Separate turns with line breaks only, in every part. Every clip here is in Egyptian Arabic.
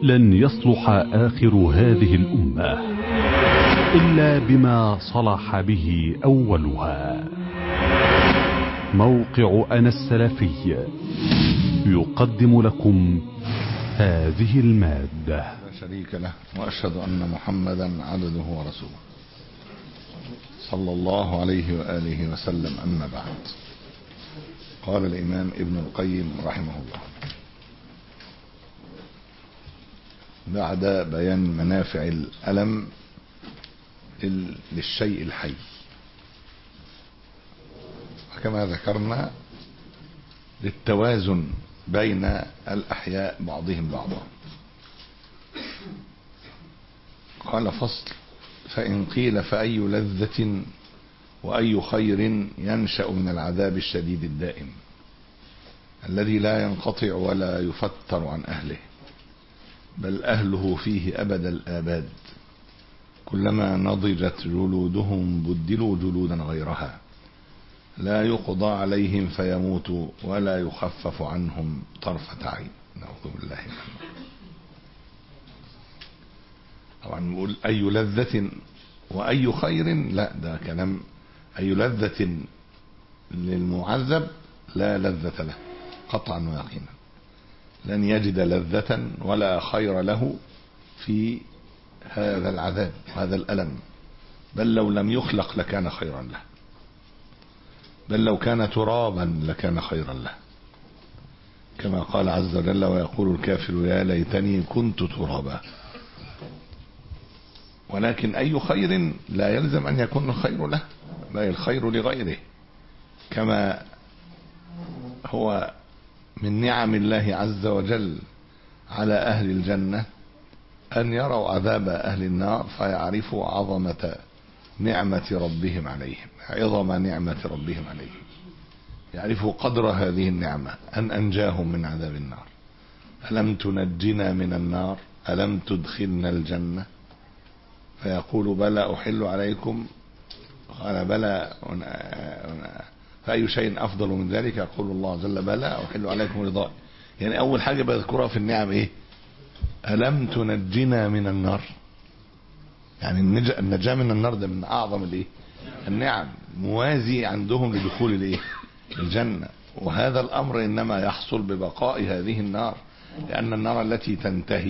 لن يصلح آخر هذه الأمة إلا بما صلح به أولها موقع أنا السلفي يقدم لكم هذه المادة
لا شريك له وأشهد أن محمدا عبده ورسوله صلى الله عليه وآله وسلم أما بعد قال الإمام ابن القيم رحمه الله بعد بيان منافع الألم للشيء الحي وكما ذكرنا للتوازن بين الأحياء بعضهم بعضا قال فصل فإن قيل فأي لذة وأي خير ينشأ من العذاب الشديد الدائم الذي لا ينقطع ولا يفتر عن أهله بل أهله فيه أبد الآباد كلما نضجت جلودهم بدلوا جلودا غيرها لا يقضى عليهم فيموتوا ولا يخفف عنهم طرفة عين نعوذ بالله منه طبعا نقول أي لذة وأي خير لا ده كلام أي لذة للمعذب لا لذة له قطعا ويقينا لن يجد لذة ولا خير له في هذا العذاب هذا الألم بل لو لم يخلق لكان خيرا له بل لو كان ترابا لكان خيرا له كما قال عز وجل ويقول الكافر يا ليتني كنت ترابا ولكن أي خير لا يلزم أن يكون الخير له بل الخير لغيره كما هو من نعم الله عز وجل على أهل الجنة أن يروا عذاب أهل النار فيعرفوا عظمة نعمة ربهم عليهم عظم نعمة ربهم عليهم يعرفوا قدر هذه النعمة أن أنجاهم من عذاب النار ألم تنجنا من النار ألم تدخلنا الجنة فيقول بلى أحل عليكم قال بلى فأي شيء أفضل من ذلك يقول الله جل بلى أحل عليكم رضائي يعني أول حاجة بذكرها في النعم إيه ألم تنجنا من النار يعني النجاة من النار ده من أعظم الإيه النعم موازي عندهم لدخول الإيه الجنة وهذا الأمر إنما يحصل ببقاء هذه النار لأن النار التي تنتهي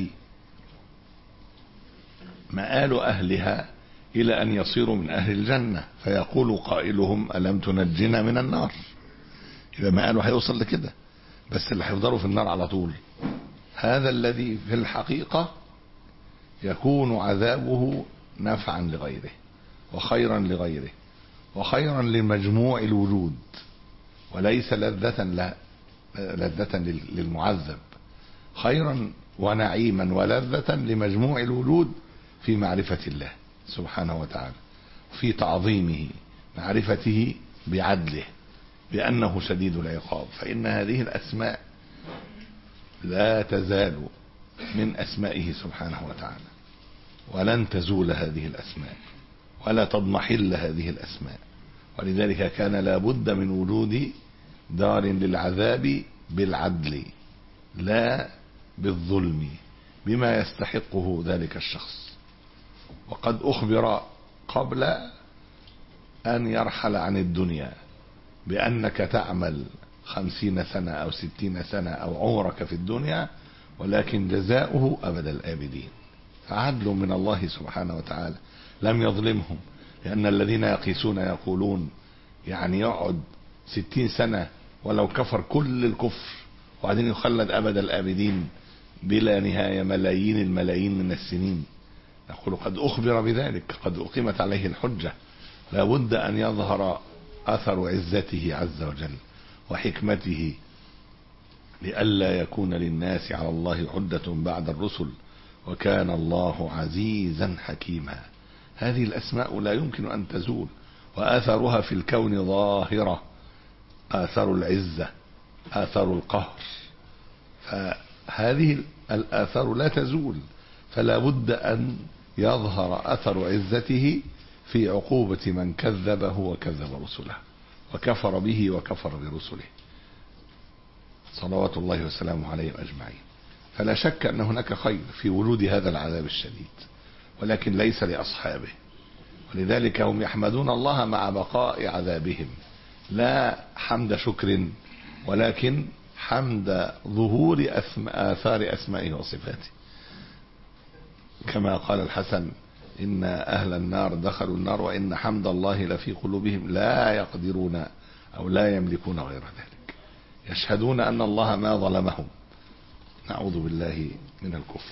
مآل أهلها إلى أن يصيروا من أهل الجنة فيقول قائلهم ألم تنجنا من النار يبقى مآله هيوصل لكده بس اللي هيفضلوا في النار على طول هذا الذي في الحقيقة يكون عذابه نفعا لغيره وخيرا لغيره وخيرا لمجموع الوجود وليس لذة لا لذة للمعذب خيرا ونعيما ولذة لمجموع الوجود في معرفة الله سبحانه وتعالى في تعظيمه معرفته بعدله بأنه شديد العقاب فإن هذه الأسماء لا تزال من أسمائه سبحانه وتعالى ولن تزول هذه الأسماء ولا تضمحل هذه الأسماء ولذلك كان لابد من وجود دار للعذاب بالعدل لا بالظلم بما يستحقه ذلك الشخص وقد أخبر قبل أن يرحل عن الدنيا بأنك تعمل خمسين سنة أو ستين سنة أو عمرك في الدنيا ولكن جزاؤه أبد الآبدين فعدل من الله سبحانه وتعالى لم يظلمهم لأن الذين يقيسون يقولون يعني يقعد ستين سنة ولو كفر كل الكفر وبعدين يخلد أبد الآبدين بلا نهاية ملايين الملايين من السنين نقول قد أخبر بذلك قد أقيمت عليه الحجة لابد أن يظهر أثر عزته عز وجل وحكمته لئلا يكون للناس على الله حجة بعد الرسل وكان الله عزيزا حكيما هذه الأسماء لا يمكن أن تزول وآثارها في الكون ظاهرة آثار العزة آثار القهر فهذه الآثار لا تزول فلا بد أن يظهر أثر عزته في عقوبة من كذبه وكذب رسله وكفر به وكفر برسله صلوات الله وسلامه عليه أجمعين فلا شك أن هناك خير في وجود هذا العذاب الشديد ولكن ليس لأصحابه ولذلك هم يحمدون الله مع بقاء عذابهم لا حمد شكر ولكن حمد ظهور أثم آثار أسمائه وصفاته كما قال الحسن إن أهل النار دخلوا النار وإن حمد الله لفي قلوبهم لا يقدرون أو لا يملكون غير ذلك يشهدون أن الله ما ظلمهم نعوذ بالله من الكفر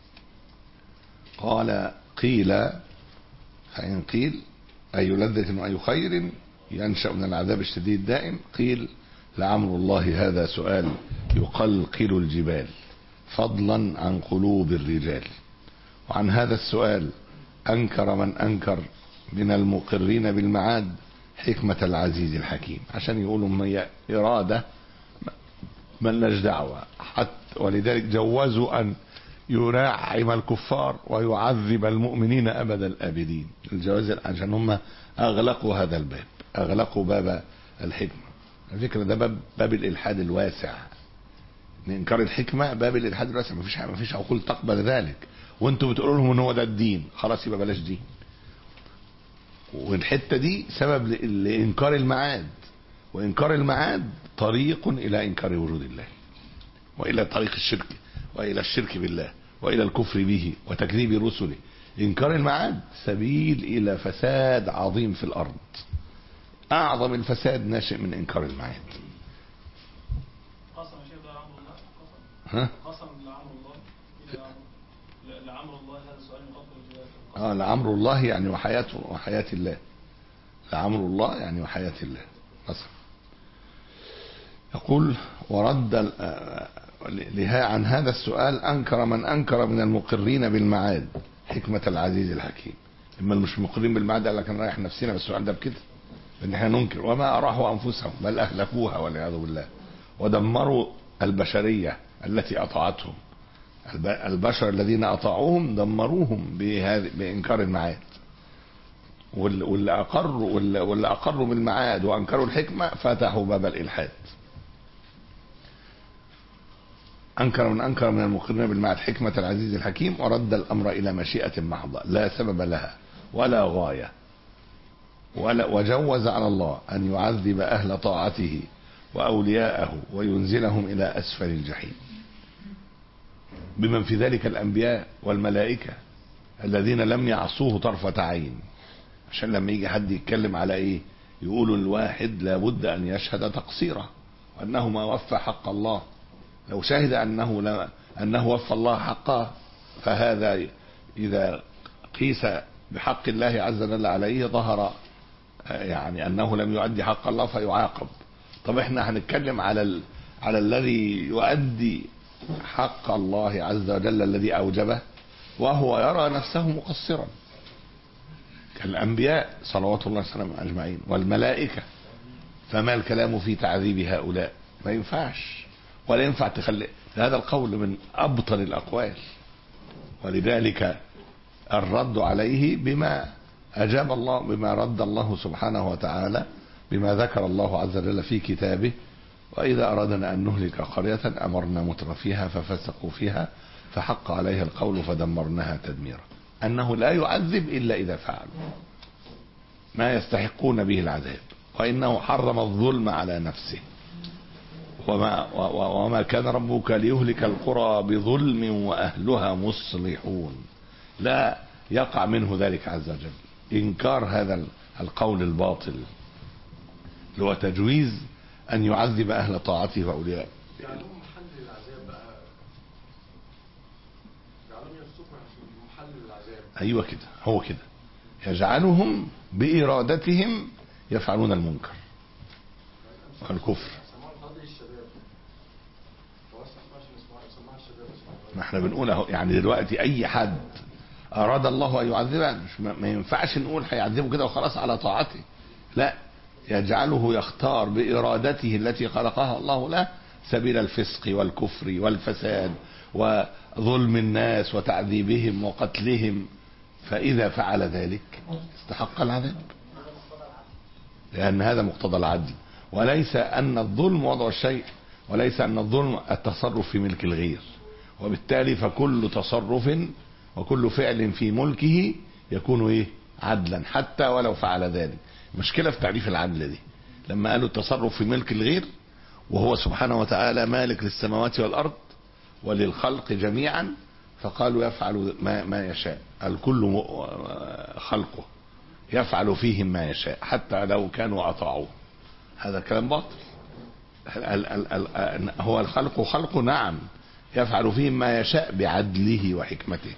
قال قيل فإن قيل أي لذة وأي خير ينشأ من العذاب الشديد دائم قيل لعمر الله هذا سؤال يقلقل الجبال فضلا عن قلوب الرجال وعن هذا السؤال أنكر من أنكر من المقرين بالمعاد حكمة العزيز الحكيم عشان يقولوا ما هي إرادة ملناش دعوة حتى ولذلك جوزوا أن ينعم الكفار ويعذب المؤمنين أبد الآبدين الجواز عشان هم أغلقوا هذا الباب أغلقوا باب الحكمة الفكرة ده باب, باب الإلحاد الواسع من إنكار الحكمة باب الإلحاد الواسع مفيش مفيش عقول تقبل ذلك وانتوا بتقولوا لهم ان هو ده الدين خلاص يبقى بلاش دين والحته دي سبب ل- لانكار المعاد وانكار المعاد طريق الى انكار وجود الله والى طريق الشرك والى الشرك بالله والى الكفر به وتكذيب رسله انكار المعاد سبيل الى فساد عظيم في الارض اعظم الفساد ناشئ من انكار المعاد
قسم شيء ده لعمر الله قسم
ها
قسم لعمر الله إلى عمر- ل- لعمر الله هذا السؤال مقدم الجواب
اه لعمر الله يعني وحياة وحياة الله لعمر الله يعني وحياة الله مثلا يقول ورد ال- آه، لها عن هذا السؤال أنكر من أنكر من المقرين بالمعاد حكمة العزيز الحكيم إما مش مقرين بالمعاد قال لك نريح نفسنا بالسؤال ده بكده إن احنا ننكر وما أراحوا أنفسهم بل أهلكوها والعياذ بالله ودمروا البشرية التي أطاعتهم الب- البشر الذين اطاعوهم دمروهم بهذه بانكار المعاد وال- واللي اقروا واللي واللي اقروا بالمعاد وانكروا الحكمه فتحوا باب الالحاد انكر من انكر من المقرين بالمعاد حكمه العزيز الحكيم ورد الامر الى مشيئه محضه لا سبب لها ولا غايه ولا وجوز على الله ان يعذب اهل طاعته واولياءه وينزلهم الى اسفل الجحيم بمن في ذلك الانبياء والملائكه الذين لم يعصوه طرفه عين عشان لما يجي حد يتكلم على ايه يقولوا الواحد لابد ان يشهد تقصيره وانه ما وفى حق الله لو شهد انه لا انه وفى الله حقه فهذا اذا قيس بحق الله عز وجل عليه ظهر آه، يعني انه لم يؤدي حق الله فيعاقب طب احنا هنتكلم على ال... على الذي يؤدي حق الله عز وجل الذي اوجبه وهو يرى نفسه مقصرا كالانبياء صلوات الله وسلامه اجمعين والملائكه فما الكلام في تعذيب هؤلاء ما ينفعش ولا ينفع تخلي هذا القول من ابطل الاقوال ولذلك الرد عليه بما اجاب الله بما رد الله سبحانه وتعالى بما ذكر الله عز وجل في كتابه واذا اردنا ان نهلك قريه امرنا متر فيها ففسقوا فيها فحق عليها القول فدمرناها تدميرا انه لا يعذب الا اذا فعلوا ما يستحقون به العذاب وانه حرم الظلم على نفسه وما, و- و- وما كان ربك ليهلك القرى بظلم واهلها مصلحون لا يقع منه ذلك عز وجل انكار هذا القول الباطل اللي هو تجويز ان يعذب اهل طاعته واوليائه
يعلمهم محل العذاب بقى يعلمهم يفسقوا عشان محل العذاب
ايوه كده هو كده يجعلهم بارادتهم يفعلون المنكر والكفر
سماع القاضي الشباب هو اسمع عشان يسمع سماع الشباب اسمع
ما احنا بنقول اهو يعني دلوقتي اي حد اراد الله ان يعذبه مش ما ما ينفعش نقول هيعذبه كده وخلاص على طاعته لا يجعله يختار بارادته التي خلقها الله له سبيل الفسق والكفر والفساد وظلم الناس وتعذيبهم وقتلهم فاذا فعل ذلك استحق العذاب لأن هذا مقتضى العدل وليس أن الظلم وضع الشيء وليس أن الظلم التصرف في ملك الغير وبالتالي فكل تصرف وكل فعل في ملكه يكون ايه عدلا حتى ولو فعل ذلك مشكلة في تعريف العدل دي لما قالوا التصرف في ملك الغير وهو سبحانه وتعالى مالك للسماوات والأرض وللخلق جميعا فقالوا يفعل ما, ما يشاء الكل م- خلقه يفعل فيهم ما يشاء حتى لو كانوا أطاعوه هذا كلام باطل ال- ال- ال- هو الخلق خلق نعم يفعل فيهم ما يشاء بعدله وحكمته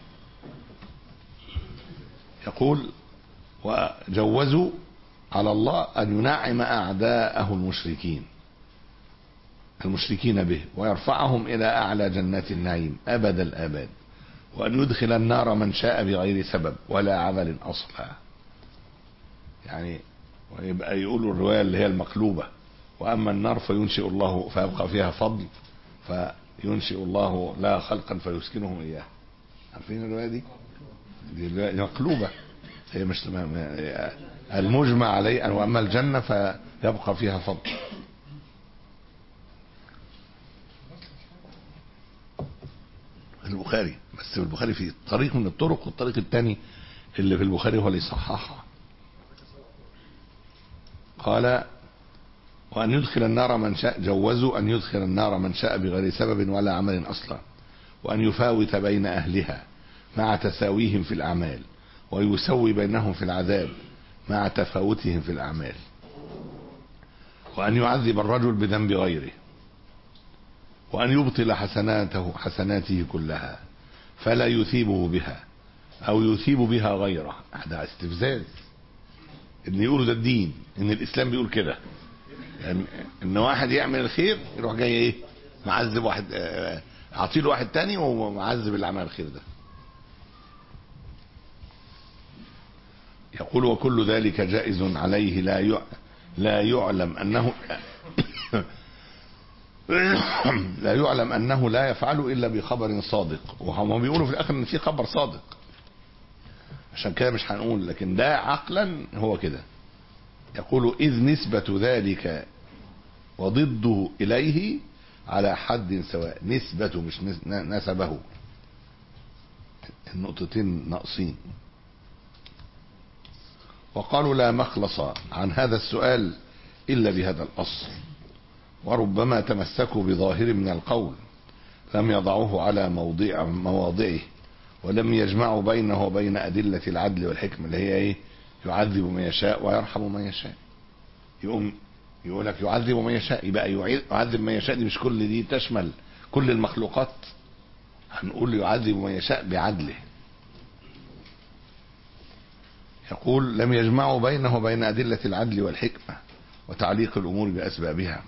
يقول وجوزوا على الله أن ينعم أعداءه المشركين المشركين به ويرفعهم إلى أعلى جنات النعيم أبد الآباد وأن يدخل النار من شاء بغير سبب ولا عمل أصلا يعني ويبقى يقولوا الرواية اللي هي المقلوبة وأما النار فينشئ الله فيبقى فيها فضل فينشئ الله لا خلقا فيسكنهم إياه عارفين الرواية دي؟ دي الرواية مقلوبة هي مش ما- ما- المجمع عليه أن وأما الجنة فيبقى فيها فضل البخاري بس البخاري في طريق من الطرق والطريق الثاني اللي في البخاري هو اللي يصححها قال وأن يدخل النار من شاء جوزوا أن يدخل النار من شاء بغير سبب ولا عمل أصلا وأن يفاوت بين أهلها مع تساويهم في الأعمال ويسوي بينهم في العذاب مع تفاوتهم في الأعمال وأن يعذب الرجل بذنب غيره وأن يبطل حسناته حسناته كلها فلا يثيبه بها أو يثيب بها غيره ده استفزاز ان يقولوا ده الدين ان الاسلام بيقول كده يعني ان واحد يعمل الخير يروح جاي ايه معذب واحد آه، عطيله واحد تاني ومعذب اللي عمل الخير ده يقول وكل ذلك جائز عليه لا يع... لا يعلم انه لا يعلم انه لا يفعل الا بخبر صادق وهم بيقولوا في الاخر ان في خبر صادق عشان كده مش هنقول لكن ده عقلا هو كده يقول إذ نسبة ذلك وضده إليه على حد سواء نسبته مش نس- نسبه النقطتين ناقصين وقالوا لا مخلص عن هذا السؤال إلا بهذا الأصل وربما تمسكوا بظاهر من القول لم يضعوه على موضع مواضعه ولم يجمعوا بينه وبين أدلة العدل والحكمة اللي هي إيه يعذب من يشاء ويرحم من يشاء يقوم يقول لك يعذب من يشاء يبقى يعي- يعذب من يشاء دي مش كل دي تشمل كل المخلوقات هنقول يعذب من يشاء بعدله يقول لم يجمعوا بينه وبين أدلة العدل والحكمة وتعليق الأمور بأسبابها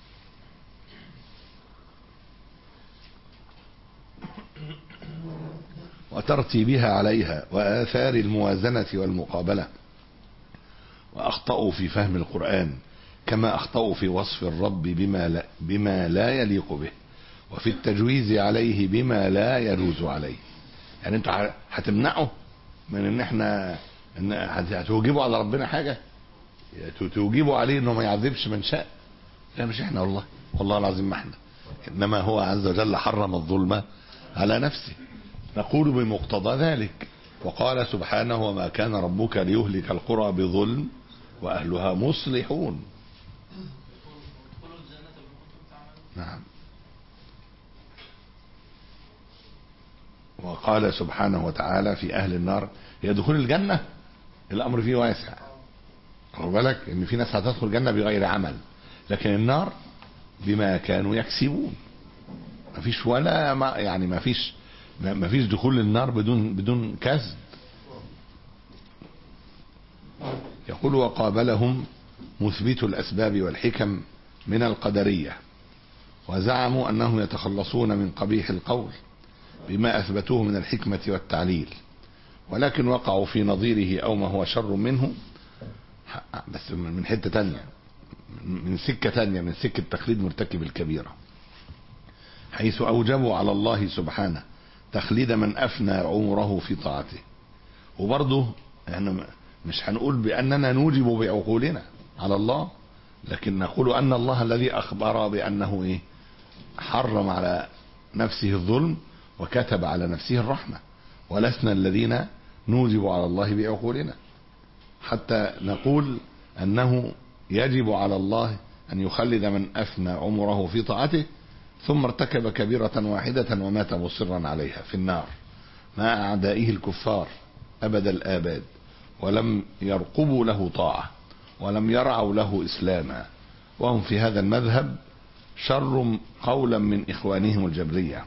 وترتيبها عليها وآثار الموازنة والمقابلة وأخطأوا في فهم القرآن كما أخطأوا في وصف الرب بما لا, بما لا يليق به وفي التجويز عليه بما لا يجوز عليه يعني انتوا ه- هتمنعوا من ان احنا ان هت- هتوجبوا على ربنا حاجة ت- توجبوا عليه انه ما يعذبش من شاء لا مش احنا والله والله العظيم ما احنا انما هو عز وجل حرم الظلم على نفسه نقول بمقتضى ذلك وقال سبحانه وما كان ربك ليهلك القرى بظلم واهلها مصلحون
ادخلوا الجنة بما كنتم تعملون
نعم وقال سبحانه وتعالى في اهل النار يدخل الجنه الامر فيه واسع خد بالك ان في ناس هتدخل الجنه بغير عمل لكن النار بما كانوا يكسبون ما فيش ولا ما يعني ما فيش ما فيش دخول النار بدون بدون كسب يقول وقابلهم مثبت الاسباب والحكم من القدريه وزعموا انهم يتخلصون من قبيح القول بما اثبتوه من الحكمه والتعليل ولكن وقعوا في نظيره او ما هو شر منه بس من حته تانية من سكه تانية من سكه تقليد مرتكب الكبيره حيث اوجبوا على الله سبحانه تخليد من افنى عمره في طاعته وبرضه احنا مش هنقول باننا نوجب بعقولنا على الله لكن نقول ان الله الذي اخبر بانه ايه حرم على نفسه الظلم وكتب على نفسه الرحمة ولسنا الذين نوجب على الله بعقولنا حتى نقول أنه يجب على الله أن يخلد من أفنى عمره في طاعته ثم ارتكب كبيرة واحدة ومات مصرا عليها في النار مع أعدائه الكفار أبد الآباد ولم يرقبوا له طاعة ولم يرعوا له إسلاما وهم في هذا المذهب شر قولا من إخوانهم الجبرية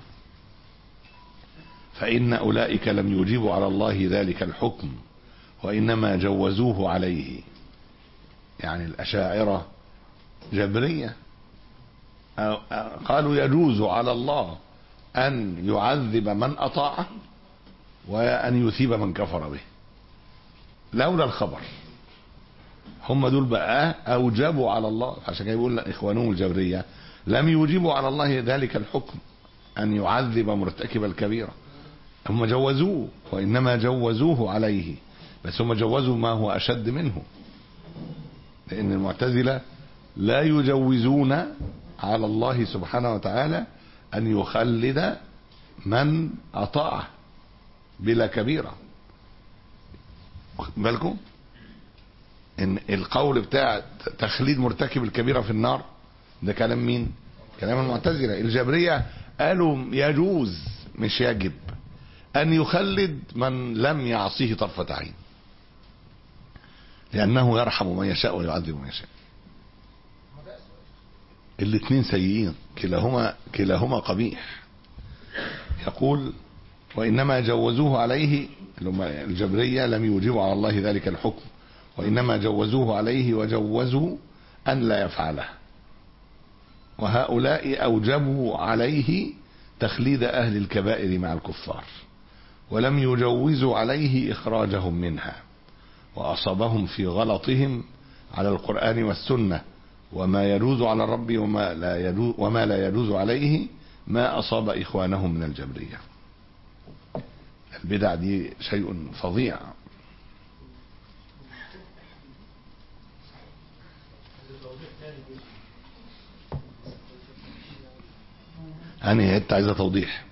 فإن أولئك لم يجيبوا على الله ذلك الحكم وإنما جوزوه عليه يعني الأشاعرة جبرية أو- أو- قالوا يجوز على الله أن يعذب من أطاعه وأن يثيب من كفر به لولا الخبر هم دول بقى أوجبوا على الله عشان كده يقول إخوانهم الجبرية لم يوجبوا على الله ذلك الحكم أن يعذب مرتكب الكبيرة هم جوزوه وإنما جوزوه عليه بس هم جوزوا ما هو أشد منه لأن المعتزلة لا يجوزون على الله سبحانه وتعالى أن يخلد من أطاعه بلا كبيرة واخد بالكم ان القول بتاع تخليد مرتكب الكبيرة في النار ده كلام مين كلام المعتزلة الجبرية قالوا يجوز مش يجب ان يخلد من لم يعصيه طرفة عين لانه يرحم من يشاء ويعذب من يشاء الاثنين سيئين كلاهما كلاهما قبيح يقول وإنما جوزوه عليه اللي هم الجبرية لم يوجبوا على الله ذلك الحكم وإنما جوزوه عليه وجوزوا أن لا يفعله وهؤلاء أوجبوا عليه تخليد أهل الكبائر مع الكفار ولم يجوزوا عليه إخراجهم منها وأصابهم في غلطهم على القرآن والسنة وما يجوز على الرب وما لا يجوز, وما لا يجوز عليه ما أصاب إخوانهم من الجبرية البدع دي شيء فظيع أنا حتة عايزة توضيح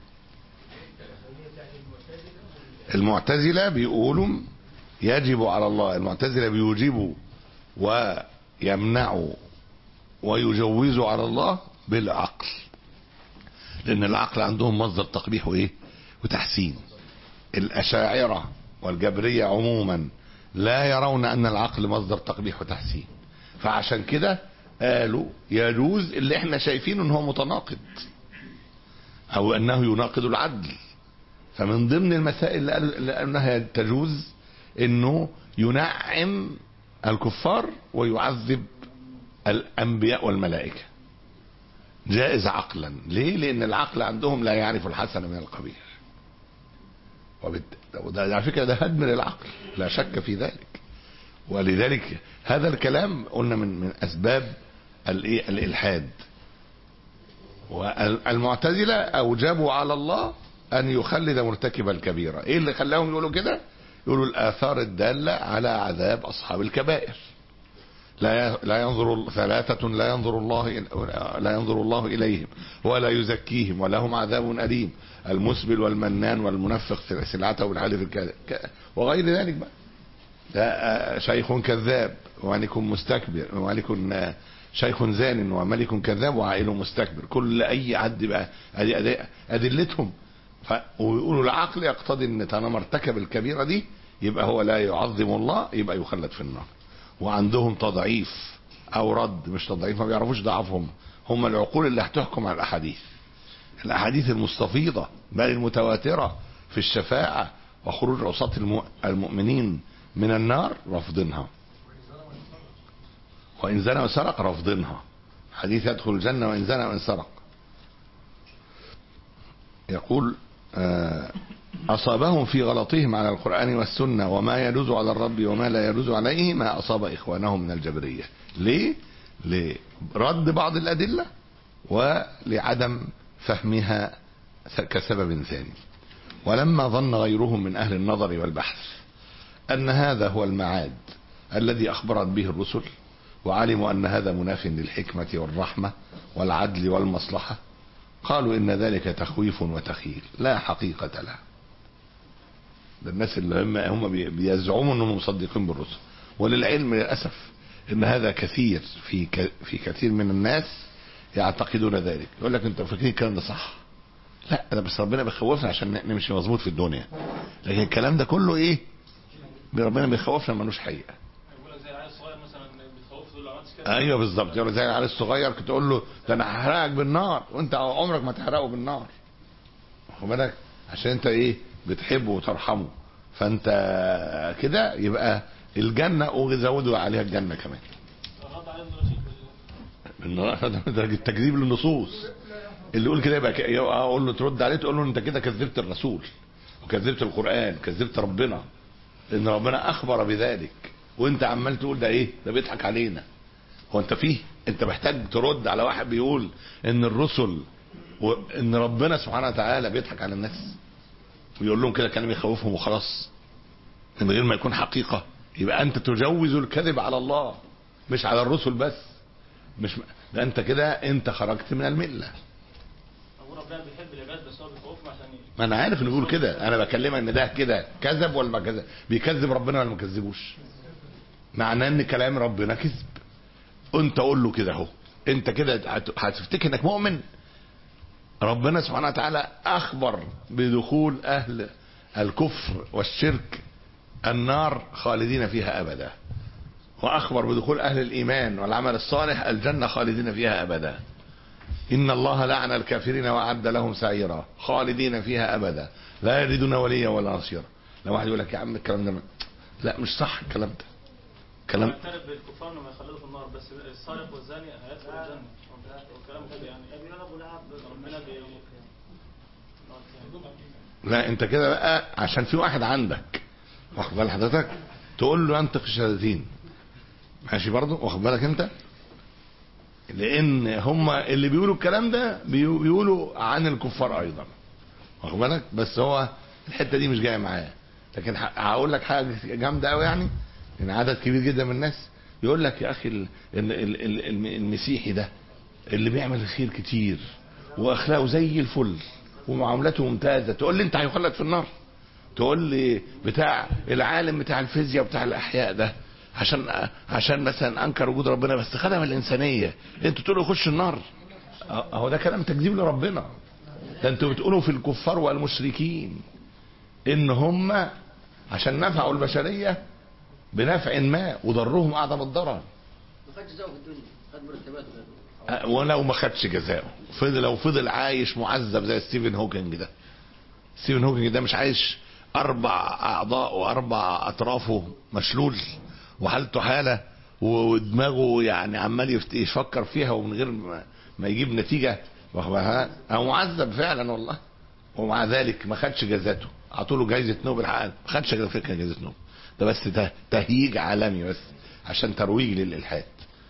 المعتزلة بيقولوا يجب على الله المعتزلة بيوجبوا ويمنعوا ويجوزوا على الله بالعقل لأن العقل عندهم مصدر تقبيح وإيه وتحسين الأشاعرة والجبرية عموما لا يرون أن العقل مصدر تقبيح وتحسين فعشان كده قالوا يجوز اللي احنا شايفينه ان هو متناقض او انه يناقض العدل فمن ضمن المسائل اللي قالوا اللي قالوا انها تجوز انه ينعم الكفار ويعذب الانبياء والملائكه جائز عقلا ليه لان العقل عندهم لا يعرف الحسن من القبيح وبالت... وده على فكره ده هدم للعقل لا شك في ذلك ولذلك هذا الكلام قلنا من من اسباب الايه الالحاد والمعتزله اوجبوا على الله ان يخلد مرتكب الكبيره ايه اللي خلاهم يقولوا كده يقولوا الاثار الداله على عذاب اصحاب الكبائر لا لا ينظر ثلاثة لا ينظر الله لا ينظر الله إليهم ولا يزكيهم ولهم عذاب أليم المسبل والمنان والمنفق سلعته والحالف الكاذب وغير ذلك بقى ده شيخ كذاب وملك مستكبر وملك شيخ زان وملك كذاب وعائل مستكبر كل أي عد بقى أدي أدلتهم ف... ويقولوا العقل يقتضي ان طالما ارتكب الكبيرة دي يبقى هو لا يعظم الله يبقى يخلد في النار وعندهم تضعيف او رد مش تضعيف ما بيعرفوش ضعفهم هم العقول اللي هتحكم على الاحاديث الاحاديث المستفيضة بل المتواترة في الشفاعة وخروج عصاة الم... المؤمنين من النار رافضينها وان زنى وسرق رافضينها حديث يدخل الجنة وان زنى وان سرق يقول آه أصابهم في غلطهم على القرآن والسنة وما يجوز على الرب وما لا يجوز عليه ما أصاب إخوانهم من الجبرية ليه؟ لرد بعض الأدلة ولعدم فهمها كسبب ثاني ولما ظن غيرهم من أهل النظر والبحث أن هذا هو المعاد الذي أخبرت به الرسل وعلموا أن هذا مناف للحكمة والرحمة والعدل والمصلحة قالوا إن ذلك تخويف وتخيل لا حقيقة له ده الناس اللي هم هم بي- بيزعموا انهم مصدقين بالرسل وللعلم للاسف ان هذا كثير في ك- في كثير من الناس يعتقدون ذلك يقول لك انتوا فاكرين الكلام ده صح لا ده بس ربنا بيخوفنا عشان نمشي مظبوط في الدنيا لكن الكلام ده كله ايه ربنا بيخوفنا ملوش حقيقه
يقول لك زي العيال الصغير مثلا بتخوف تقول له عملت كده
ايوه بالظبط يقول زي العيال الصغير كنت تقول له ده انا هحرقك بالنار وانت عمرك ما تحرقه بالنار واخد بالك عشان انت ايه بتحبه وترحمه فانت كده يبقى الجنه وزودوا عليها الجنه كمان
رد عليه ابن رشيد
بالنار- ده التكذيب للنصوص اللي يقول كده يبقى ك- يبقى اقول له ترد عليه تقول له انت كده كذبت الرسول وكذبت القران كذبت ربنا لان ربنا اخبر بذلك وانت عمال تقول ده ايه ده بيضحك علينا هو انت فيه انت محتاج ترد على واحد بيقول ان الرسل وان ربنا سبحانه وتعالى بيضحك على الناس ويقول لهم كده كلام يخوفهم وخلاص من غير ما يكون حقيقه يبقى انت تجوز الكذب على الله مش على الرسل بس مش ده انت كده انت خرجت من المله
ابو ربنا بيحب العباد بس هو بيخوفهم عشان ي-
ما انا عارف انه بيقول كده انا بكلمك ان ده كده كذب ولا ما كذب بيكذب ربنا ولا ما كذبوش معناه ان كلام ربنا كذب انت قول له كده اهو انت كده هت- هتفتكر انك مؤمن ربنا سبحانه وتعالى اخبر بدخول اهل الكفر والشرك النار خالدين فيها ابدا واخبر بدخول اهل الايمان والعمل الصالح الجنه خالدين فيها ابدا إن الله لعن الكافرين وأعد لهم سعيرا خالدين فيها أبدا لا يجدون وليا ولا نصيرا لو واحد يقول لك يا عم الكلام ده ما- لا مش صح الكلام ده كلام
يعترف بالكفار انهم يخلدوا في النار بس السارق والزاني هيدخل الجنه والكلام كده يعني ربنا بي
لا انت كده بقى عشان في واحد عندك واخد بال حضرتك تقول له انطق الشهادتين ماشي برضه واخد بالك انت لان هم اللي بيقولوا الكلام ده بيقو- بيقولوا عن الكفار ايضا واخد بالك بس هو الحته دي مش جايه معاه لكن ه- هقول لك حاجه جامده قوي يعني ان عدد كبير جدا من الناس يقول لك يا اخي ال- ال- ال- ال- الم- المسيحي ده اللي بيعمل الخير كتير واخلاقه زي الفل ومعاملته ممتازه تقول لي انت هيخلد في النار تقول لي بتاع العالم بتاع الفيزياء وبتاع الاحياء ده عشان عشان مثلا انكر وجود ربنا بس خدم الانسانيه انتوا تقولوا يخش النار اهو ده كلام تكذيب لربنا ده انتوا بتقولوا في الكفار والمشركين ان هم عشان نفعوا البشريه بنفع ما وضرهم اعظم الضرر
ما خدش جزاؤه في الدنيا خد مرتبات غير
أه، ولو ما خدش جزاؤه فضل لو فضل عايش معذب زي ستيفن هوكينج ده ستيفن هوكينج ده مش عايش اربع اعضاء واربع اطرافه مشلول وحالته حاله ودماغه يعني عمال يفت- يفكر فيها ومن غير ما, ما يجيب نتيجه واخد بالها؟ او معذب فعلا والله ومع ذلك ما خدش جزاته اعطوا له جائزه نوبل حقق ما خدش فكره جائزه نوبل ده بس ده تهييج عالمي بس عشان ترويج للالحاد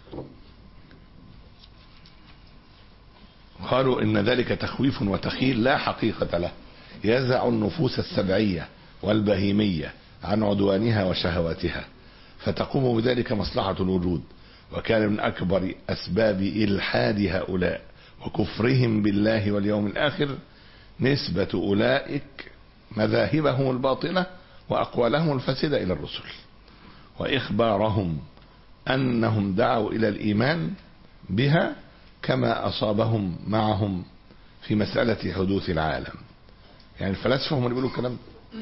قالوا ان ذلك تخويف وتخيل لا حقيقة له يزع النفوس السبعية والبهيمية عن عدوانها وشهواتها فتقوم بذلك مصلحة الوجود وكان من أكبر أسباب إلحاد هؤلاء وكفرهم بالله واليوم الآخر نسبة أولئك مذاهبهم الباطنة وأقوالهم الفاسدة إلى الرسل وإخبارهم أنهم دعوا إلى الإيمان بها كما أصابهم معهم في مسألة حدوث العالم يعني الفلاسفة هم اللي بيقولوا الكلام ده.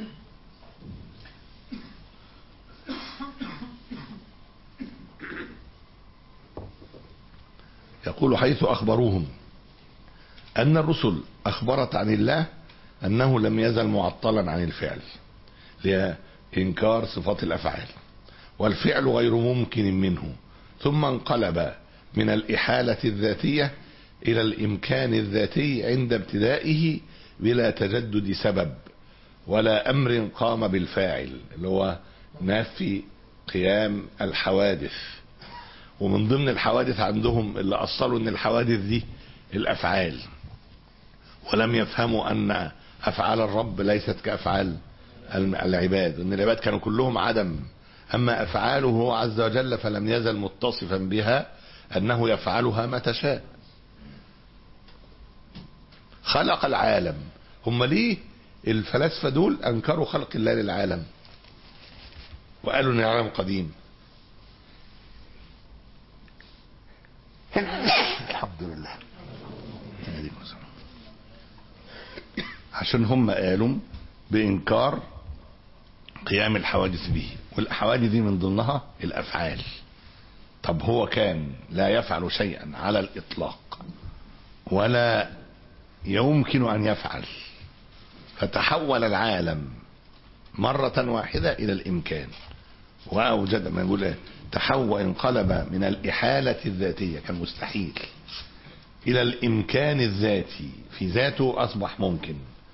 يقول حيث أخبروهم أن الرسل أخبرت عن الله أنه لم يزل معطلا عن الفعل لإنكار صفات الأفعال والفعل غير ممكن منه ثم انقلب من الإحالة الذاتية إلى الإمكان الذاتي عند ابتدائه بلا تجدد سبب ولا أمر قام بالفاعل اللي هو نفي قيام الحوادث ومن ضمن الحوادث عندهم اللي أصلوا أن الحوادث دي الأفعال ولم يفهموا أن أفعال الرب ليست كأفعال العباد أن العباد كانوا كلهم عدم أما أفعاله هو عز وجل فلم يزل متصفا بها أنه يفعلها متى شاء خلق العالم هم ليه الفلاسفة دول أنكروا خلق الله للعالم وقالوا إن العالم قديم الحمد لله يهديكم السلام. عشان هم قالوا بإنكار قيام الحوادث به والحوادث دي من ضمنها الأفعال طب هو كان لا يفعل شيئا على الإطلاق ولا يمكن أن يفعل فتحول العالم مرة واحدة إلى الإمكان وأوجد ما يقول إيه؟ تحول انقلب من الإحالة الذاتية كان مستحيل إلى الإمكان الذاتي في ذاته أصبح ممكن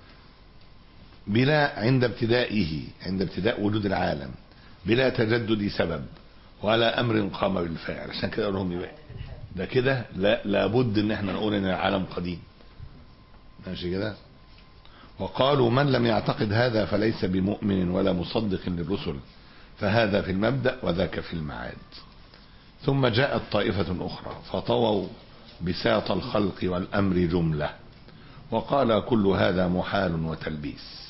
بلا عند ابتدائه عند ابتداء وجود العالم بلا تجدد سبب ولا أمر قام بالفاعل عشان كده أقول لهم يبقى ده كده لا لابد ان احنا نقول ان العالم قديم ماشي كده وقالوا من لم يعتقد هذا فليس بمؤمن ولا مصدق للرسل فهذا في المبدأ وذاك في المعاد ثم جاءت طائفة أخرى فطووا بساط الخلق والأمر جملة وقال كل هذا محال وتلبيس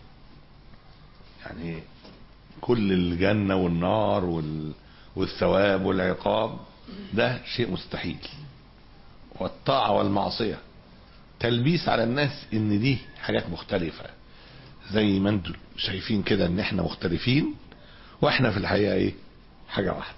يعني كل الجنة والنار وال... والثواب والعقاب ده شيء مستحيل والطاعة والمعصية تلبيس على الناس ان دي حاجات مختلفة زي ما انتم شايفين كده ان احنا مختلفين واحنا في الحقيقة ايه حاجة واحدة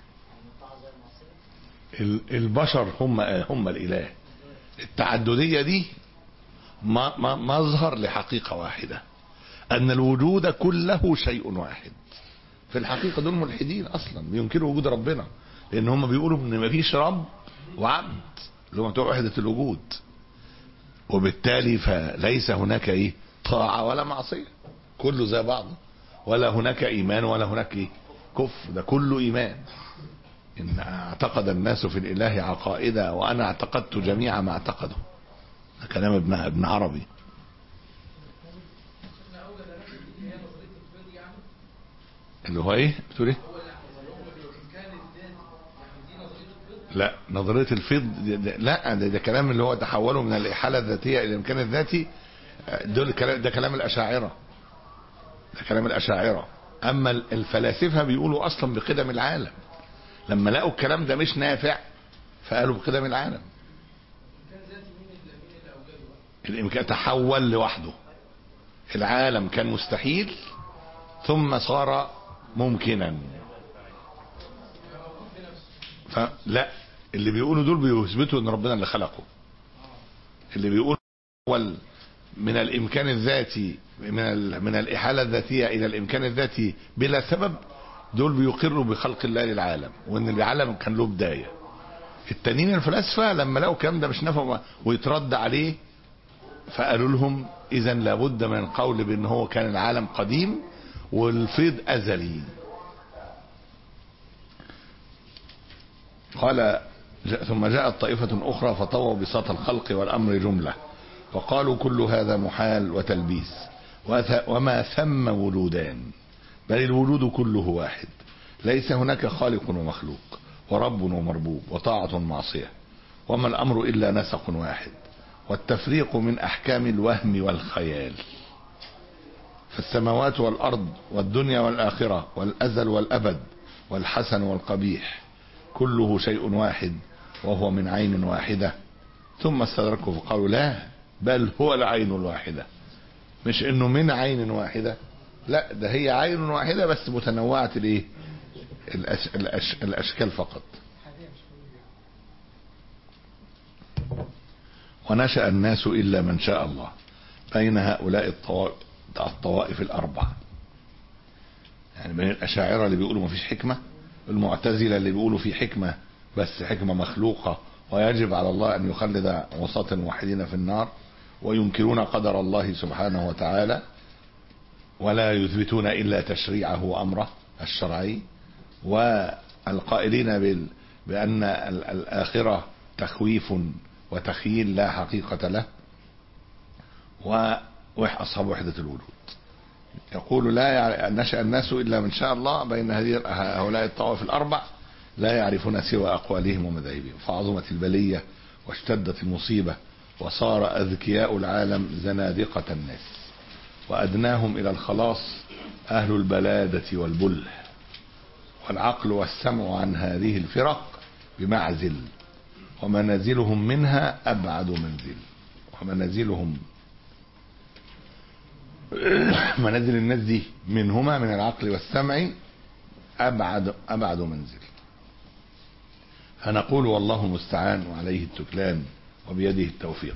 ال- البشر هم هم الاله التعددية دي ما- ما- مظهر لحقيقة واحدة ان الوجود كله شيء واحد في الحقيقة دول ملحدين اصلا بينكروا وجود ربنا لان هم بيقولوا ان مفيش رب وعبد اللي هم بتوع وحدة الوجود وبالتالي فليس هناك ايه طاعة ولا معصية كله زي بعضه ولا هناك ايمان ولا هناك ايه كفر ده كله ايمان ان اعتقد الناس في الاله عقائدا وانا اعتقدت جميع ما اعتقدوا ده كلام ابن ابن عربي اللي هو ايه بتقول ايه لا نظريه الفيض ده- ده- لا ده, ده كلام اللي هو تحوله من الاحاله الذاتيه الى الامكان الذاتي دول كلام ده كلام الاشاعره ده كلام الاشاعره اما ال- الفلاسفه بيقولوا اصلا بقدم العالم لما لقوا الكلام ده مش نافع فقالوا بقدم العالم الامكان تحول لوحده العالم كان مستحيل ثم صار ممكنا فلا اللي بيقولوا دول بيثبتوا ان ربنا اللي خلقه اللي بيقول اول من الامكان الذاتي من ال- من الاحاله الذاتيه الى الامكان الذاتي بلا سبب دول بيقروا بخلق الله للعالم وان العالم كان له بدايه التانيين الفلاسفه لما لقوا الكلام ده مش نافع ويترد عليه فقالوا لهم اذا لابد من القول بان هو كان العالم قديم والفيض ازلي قال جاء- ثم جاءت طائفة أخرى فطووا بساط الخلق والأمر جملة وقالوا كل هذا محال وتلبيس وث- وما ثم وجودان بل الوجود كله واحد ليس هناك خالق ومخلوق ورب ومربوب وطاعة ومعصية وما الأمر إلا نسق واحد والتفريق من أحكام الوهم والخيال فالسماوات والأرض والدنيا والآخرة والأزل والأبد والحسن والقبيح كله شيء واحد وهو من عين واحدة ثم استدركوا فقالوا لا بل هو العين الواحدة مش انه من عين واحدة لا ده هي عين واحدة بس متنوعة الايه الأش... الأش... الاشكال فقط ونشأ الناس إلا من شاء الله بين هؤلاء الطوائف, الطوائف الأربع يعني بين الأشاعرة اللي بيقولوا ما فيش حكمة المعتزلة اللي بيقولوا في حكمة بس حكمة مخلوقة ويجب على الله أن يخلد وسط موحدين في النار وينكرون قدر الله سبحانه وتعالى ولا يثبتون إلا تشريعه وأمره الشرعي والقائلين بال بأن ال- الآخرة تخويف وتخييل لا حقيقة له وأصحاب وحدة الوجود يقول لا يع- نشأ الناس إلا من شاء الله بين هذه هؤلاء الطوائف الأربع لا يعرفون سوى أقوالهم ومذاهبهم فعظمت البلية واشتدت المصيبة وصار أذكياء العالم زنادقة الناس وأدناهم إلى الخلاص أهل البلادة والبله والعقل والسمع عن هذه الفرق بمعزل ومنازلهم منها أبعد منزل ومنازلهم منازل الناس دي منهما من العقل والسمع أبعد أبعد منزل فنقول والله المستعان وعليه التكلان وبيده التوفيق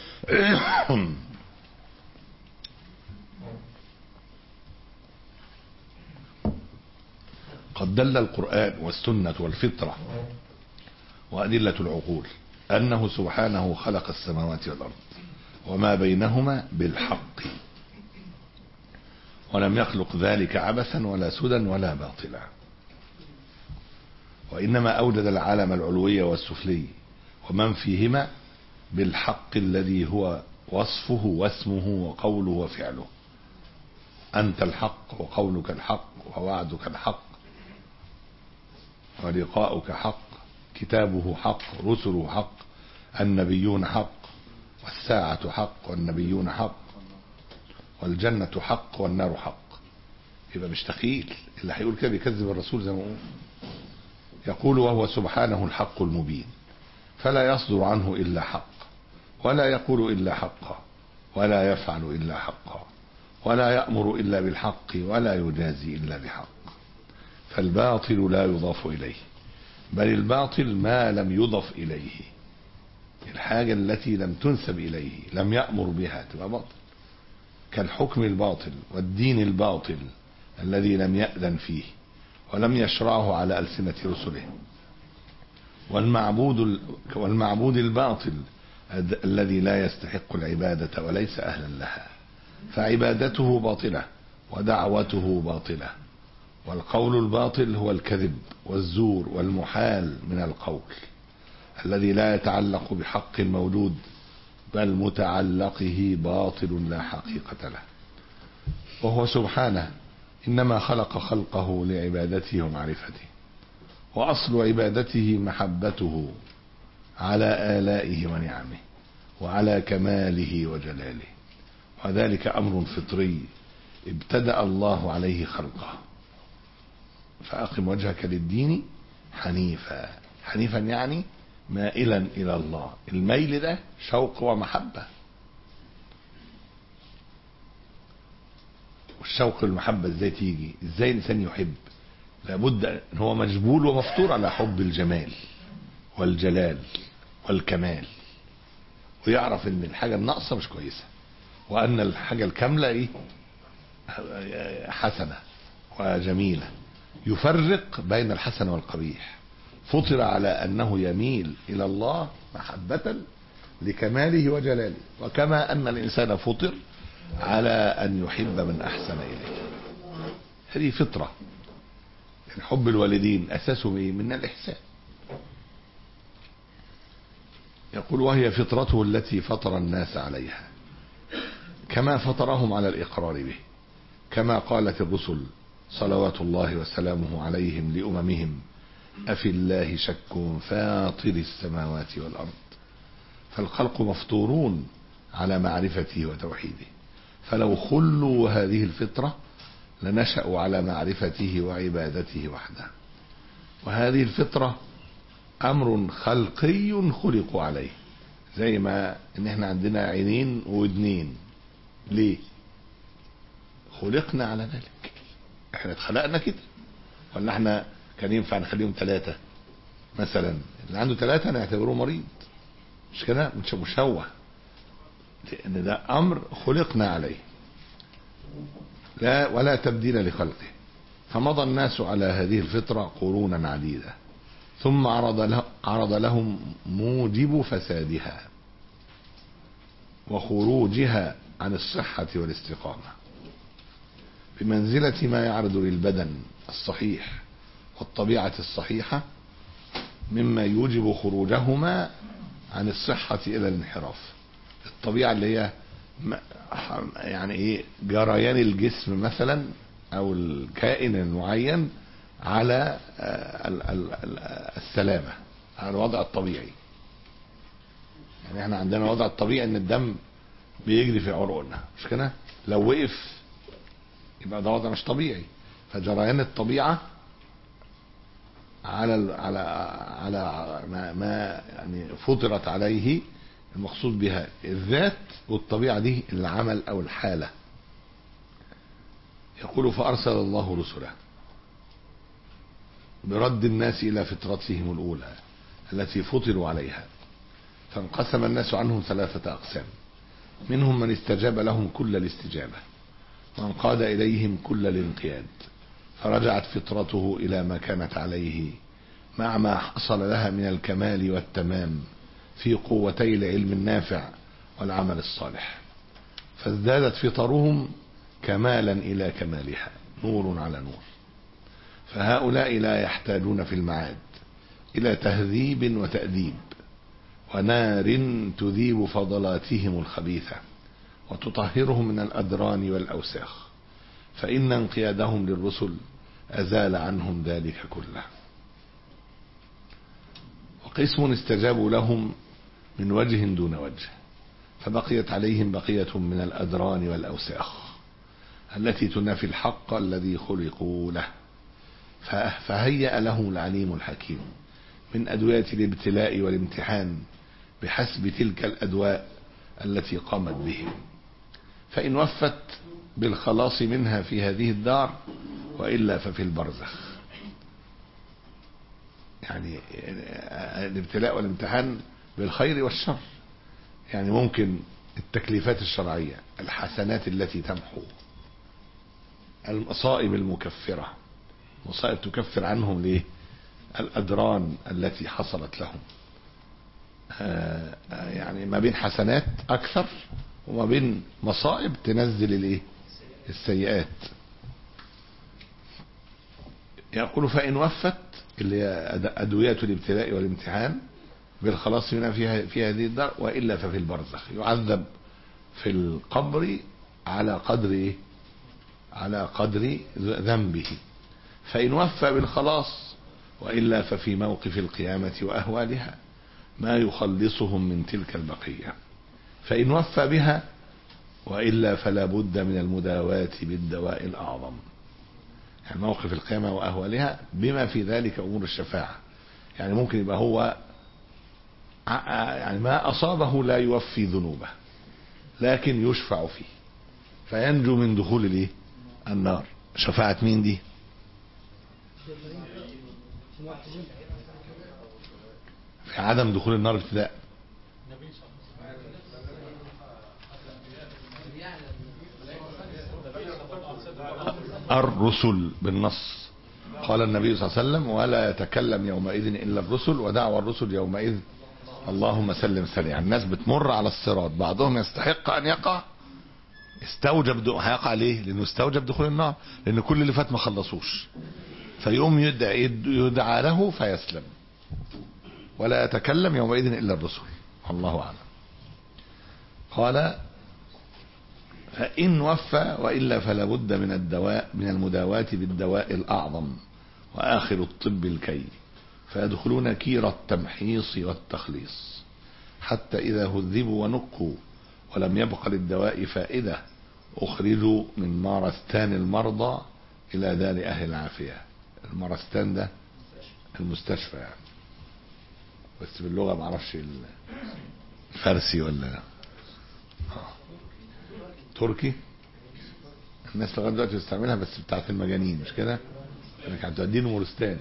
قد دل القرآن والسنة والفطرة وأدلة العقول أنه سبحانه خلق السماوات والأرض وما بينهما بالحق ولم يخلق ذلك عبثا ولا سدى ولا باطلا وإنما أوجد العالم العلوي والسفلي ومن فيهما بالحق الذي هو وصفه واسمه وقوله وفعله أنت الحق وقولك الحق ووعدك الحق ولقاؤك حق كتابه حق رسله حق النبيون حق والساعة حق والنبيون حق والجنة حق والنار حق يبقى مش تخيل اللي هيقول كده بيكذب الرسول زي ما قول يقول وهو سبحانه الحق المبين فلا يصدر عنه إلا حق ولا يقول إلا حقا ولا يفعل إلا حقا ولا يأمر إلا بالحق ولا يجازي إلا بحق فالباطل لا يضاف إليه بل الباطل ما لم يضف إليه الحاجة التي لم تنسب إليه لم يأمر بها تبقى باطل كالحكم الباطل والدين الباطل الذي لم يأذن فيه ولم يشرعه على ألسنة رسله والمعبود والمعبود الباطل الذي لا يستحق العبادة وليس أهلا لها فعبادته باطلة ودعوته باطلة والقول الباطل هو الكذب والزور والمحال من القول الذي لا يتعلق بحق موجود بل متعلقه باطل لا حقيقة له وهو سبحانه إنما خلق خلقه لعبادته ومعرفته وأصل عبادته محبته على آلائه ونعمه وعلى كماله وجلاله وذلك أمر فطري ابتدأ الله عليه خلقه فأقم وجهك للدين حنيفا حنيفا يعني مائلا إلى الله الميل ده شوق ومحبة والشوق والمحبة ازاي تيجي ازاي الإنسان يحب لابد ان هو مجبول ومفطور على حب الجمال والجلال والكمال ويعرف ان الحاجة الناقصة مش كويسة وان الحاجة الكاملة ايه حسنة وجميلة يفرق بين الحسن والقبيح فطر على انه يميل الى الله محبة لكماله وجلاله وكما ان الانسان فطر على ان يحب من احسن اليه هذه فطرة يعني حب الوالدين اساسه ايه من الاحسان يقول وهي فطرته التي فطر الناس عليها كما فطرهم على الاقرار به كما قالت الرسل صلوات الله وسلامه عليهم لاممهم افي الله شك فاطر السماوات والارض فالخلق مفطورون على معرفته وتوحيده فلو خلوا هذه الفطره لنشأوا على معرفته وعبادته وحده وهذه الفطرة أمر خلقي خلقوا عليه زي ما ان احنا عندنا عينين ودنين ليه خلقنا على ذلك احنا اتخلقنا كده ولا احنا كان ينفع نخليهم ثلاثة مثلا اللي عنده ثلاثة نعتبره مريض مش كده مش مشوه لان ده امر خلقنا عليه لا ولا تبديل لخلقه فمضى الناس على هذه الفطرة قرونا عديدة ثم عرض, له عرض لهم موجب فسادها وخروجها عن الصحة والاستقامة بمنزلة ما يعرض للبدن الصحيح والطبيعة الصحيحة مما يوجب خروجهما عن الصحة إلى الانحراف الطبيعة اللي هي يعني ايه جريان الجسم مثلا او الكائن المعين على السلامة على الوضع الطبيعي يعني احنا عندنا الوضع الطبيعي ان الدم بيجري في عروقنا مش كده لو وقف يبقى ده وضع مش طبيعي فجريان الطبيعه على ال- على على ما, ما يعني فطرت عليه المقصود بها الذات والطبيعه دي العمل او الحاله يقول فارسل الله رسله برد الناس الى فطرتهم الاولى التي فطروا عليها فانقسم الناس عنهم ثلاثه اقسام منهم من استجاب لهم كل الاستجابه وانقاد اليهم كل الانقياد فرجعت فطرته الى ما كانت عليه مع ما حصل لها من الكمال والتمام في قوتي العلم النافع والعمل الصالح فازدادت فطرهم كمالا الى كمالها نور على نور فهؤلاء لا يحتاجون في المعاد الى تهذيب وتاديب ونار تذيب فضلاتهم الخبيثه وتطهرهم من الادران والاوساخ فان انقيادهم للرسل ازال عنهم ذلك كله وقسم استجابوا لهم من وجه دون وجه فبقيت عليهم بقيه من الادران والاوساخ التي تنافي الحق الذي خلقوا له فهيأ لهم العليم الحكيم من أدوية الابتلاء والامتحان بحسب تلك الأدواء التي قامت بهم فإن وفت بالخلاص منها في هذه الدار وإلا ففي البرزخ يعني الابتلاء والامتحان بالخير والشر يعني ممكن التكليفات الشرعية الحسنات التي تمحو المصائب المكفرة مصائب تكفر عنهم ليه الأدران التي حصلت لهم آه يعني ما بين حسنات أكثر وما بين مصائب تنزل الايه السيئات يقول فإن وفت اللي هي أدوية الابتلاء والامتحان بالخلاص منها في في هذه الدار وإلا ففي البرزخ يعذب في القبر على قدر إيه؟ على قدر ذنبه فإن وفى بالخلاص وإلا ففي موقف القيامة وأهوالها ما يخلصهم من تلك البقية فإن وفى بها وإلا فلا بد من المداواة بالدواء الأعظم يعني موقف القيامة وأهوالها بما في ذلك أمور الشفاعة يعني ممكن يبقى هو يعني ما أصابه لا يوفي ذنوبه لكن يشفع فيه فينجو من دخول الايه النار شفاعة مين دي في عدم دخول النار ابتداء الرسل بالنص قال النبي صلى الله عليه وسلم ولا يتكلم يومئذ الا الرسل ودعوى الرسل يومئذ اللهم سلم سليم الناس بتمر على الصراط بعضهم يستحق ان يقع استوجب دو... هيقع ليه لانه استوجب دخول النار لان كل اللي فات ما خلصوش فيقوم يدعى, يدعى له فيسلم ولا يتكلم يومئذ الا الرسل الله اعلم قال فإن وفى وإلا فلا بد من الدواء من المداواة بالدواء الأعظم وآخر الطب الكي فيدخلون كير التمحيص والتخليص حتى إذا هذبوا ونقوا ولم يبق للدواء فائدة أخرجوا من مارستان المرضى إلى دار أهل العافية المارستان ده المستشفى يعني بس باللغة معرفش الفارسي ولا تركي الناس لغايه دلوقتي بتستعملها بس بتاعت المجانين مش كده؟ انك هتوديه مورستان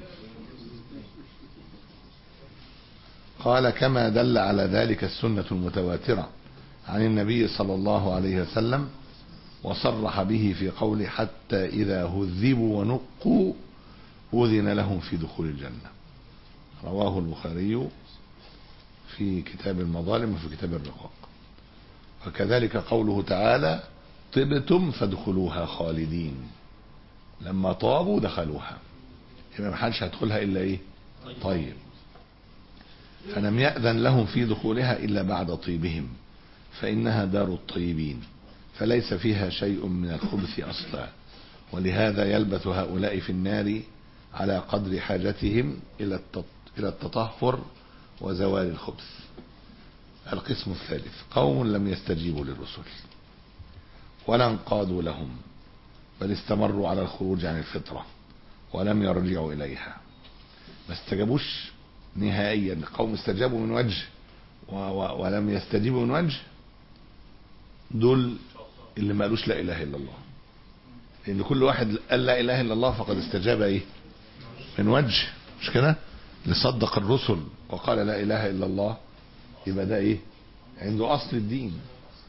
قال كما دل على ذلك السنة المتواترة عن النبي صلى الله عليه وسلم وصرح به في قوله حتى إذا هذبوا ونقوا أذن لهم في دخول الجنة رواه البخاري في كتاب المظالم وفي كتاب الرقاق وكذلك قوله تعالى طبتم فادخلوها خالدين لما طابوا دخلوها يبقى ما حدش هيدخلها الا ايه طيب فلم يأذن لهم في دخولها الا بعد طيبهم فانها دار الطيبين فليس فيها شيء من الخبث اصلا ولهذا يلبث هؤلاء في النار على قدر حاجتهم الى الى التطهر وزوال الخبث القسم الثالث قوم لم يستجيبوا للرسل ولا انقادوا لهم بل استمروا على الخروج عن الفطرة ولم يرجعوا إليها ما استجابوش نهائيا قوم استجابوا من وجه و و ولم يستجيبوا من وجه دول اللي ما قالوش لا إله إلا الله لأن كل واحد قال لا إله إلا الله فقد استجاب إيه من وجه مش كده اللي صدق الرسل وقال لا إله إلا الله يبقى ده إيه عنده أصل الدين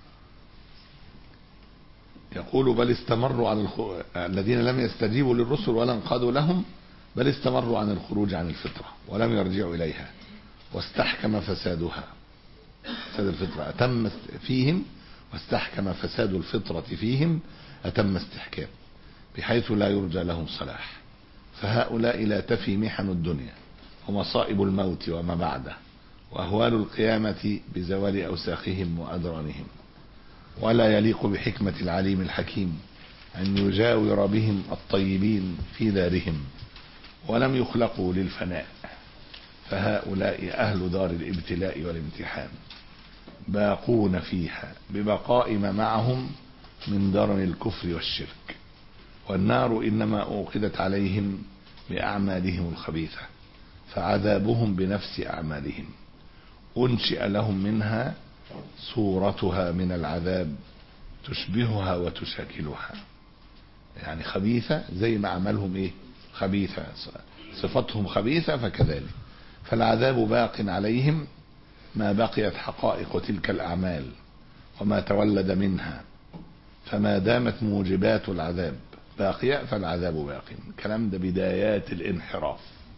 يقول بل استمروا عن الخ... الذين لم يستجيبوا للرسل ولا انقادوا لهم بل استمروا عن الخروج عن الفطرة ولم يرجعوا إليها واستحكم فسادها فساد الفطرة أتم فيهم واستحكم فساد الفطرة فيهم أتم استحكام بحيث لا يرجى لهم صلاح فهؤلاء لا تفي محن الدنيا ومصائب الموت وما بعده وأهوال القيامة بزوال أوساخهم وأدرانهم ولا يليق بحكمة العليم الحكيم أن يجاور بهم الطيبين في دارهم ولم يخلقوا للفناء فهؤلاء أهل دار الابتلاء والامتحان باقون فيها ببقاء ما معهم من درن الكفر والشرك والنار إنما أوقدت عليهم بأعمالهم الخبيثة فعذابهم بنفس أعمالهم أنشئ لهم منها صورتها من العذاب تشبهها وتشاكلها يعني خبيثة زي ما عملهم ايه خبيثة صفتهم خبيثة فكذلك فالعذاب باق عليهم ما بقيت حقائق تلك الأعمال وما تولد منها فما دامت موجبات العذاب باقية فالعذاب باق الكلام ده بدايات الانحراف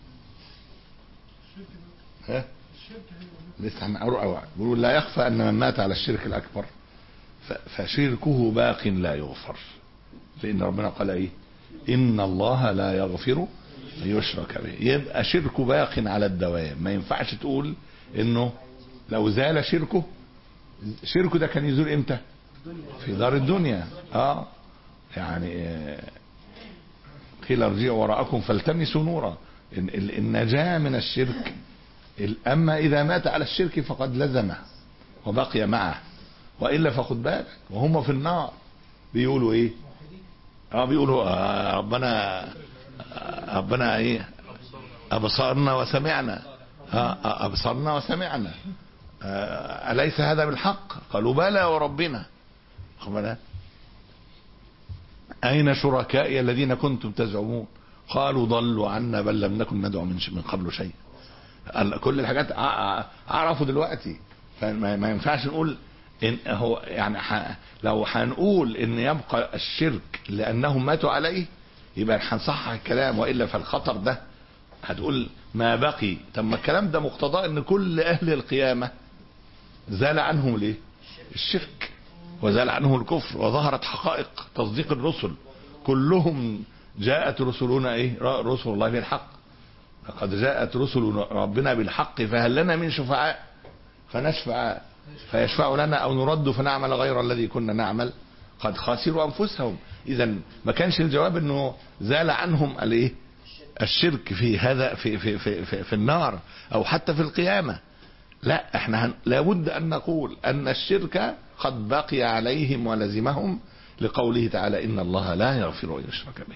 ها لسه هنقرأ بيقول لا يخفى أن من مات على الشرك الأكبر فشركه باق لا يغفر لأن ربنا قال إيه إن الله لا يغفر أن يشرك به يبقى شركه باق على الدوام ما ينفعش تقول إنه لو زال شركه شركه ده كان يزول إمتى في دار الدنيا اه يعني آه، قيل ارجعوا وراءكم فالتمسوا نورا النجاة من الشرك أما إذا مات على الشرك فقد لزمه وبقي معه وإلا فخد بالك وهم في النار بيقولوا إيه اه بيقولوا آه ربنا آه ربنا إيه أبصرنا وسمعنا آه أبصرنا وسمعنا آه أليس هذا بالحق قالوا بلى وربنا خبنا أين شركائي الذين كنتم تزعمون قالوا ضلوا عنا بل لم نكن ندعو من من قبل شيء كل الحاجات اعرفوا دلوقتي فما ينفعش نقول ان هو يعني ح... لو هنقول ان يبقى الشرك لانهم ماتوا عليه يبقى هنصحح الكلام والا فالخطر ده هتقول ما بقي طب ما الكلام ده مقتضاه ان كل اهل القيامه زال عنهم ليه الشرك وزال عنهم الكفر وظهرت حقائق تصديق الرسل كلهم جاءت رسلنا ايه رسل الله بالحق لقد جاءت رسل ربنا بالحق فهل لنا من شفعاء فنشفع فيشفع لنا او نرد فنعمل غير الذي كنا نعمل قد خاسروا انفسهم اذا ما كانش الجواب انه زال عنهم الايه الشرك في هذا في في في في, في النار او حتى في القيامه لا احنا هن لابد ان نقول ان الشرك قد بقي عليهم ولزمهم لقوله تعالى ان الله لا يغفر ان يشرك به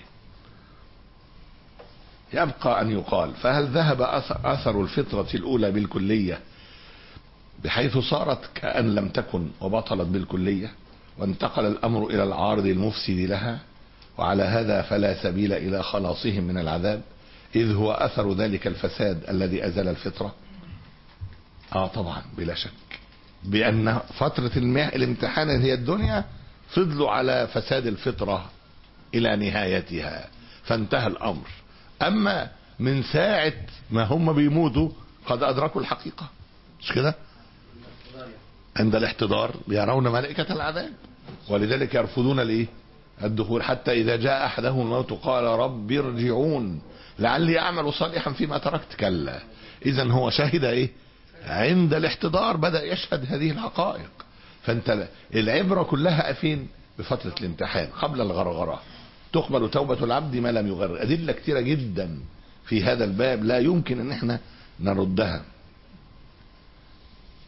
يبقى أن يقال فهل ذهب أثر الفطرة الأولى بالكلية بحيث صارت كأن لم تكن وبطلت بالكلية وانتقل الأمر إلى العارض المفسد لها وعلى هذا فلا سبيل إلى خلاصهم من العذاب إذ هو أثر ذلك الفساد الذي أزل الفطرة آه طبعا بلا شك بأن فترة الامتحان هي الدنيا فضلوا على فساد الفطرة إلى نهايتها فانتهى الأمر اما من ساعة ما هم بيموتوا قد ادركوا الحقيقة مش كده عند الاحتضار يرون ملائكة العذاب ولذلك يرفضون الايه الدخول حتى اذا جاء احدهم الموت قال رب ارجعون لعلي اعمل صالحا فيما تركت كلا اذا هو شهد ايه عند الاحتضار بدأ يشهد هذه الحقائق فانت العبرة كلها فين بفترة الامتحان قبل الغرغرة تقبل توبة العبد ما لم يغرر أدلة كتيرة جدا في هذا الباب لا يمكن ان احنا نردها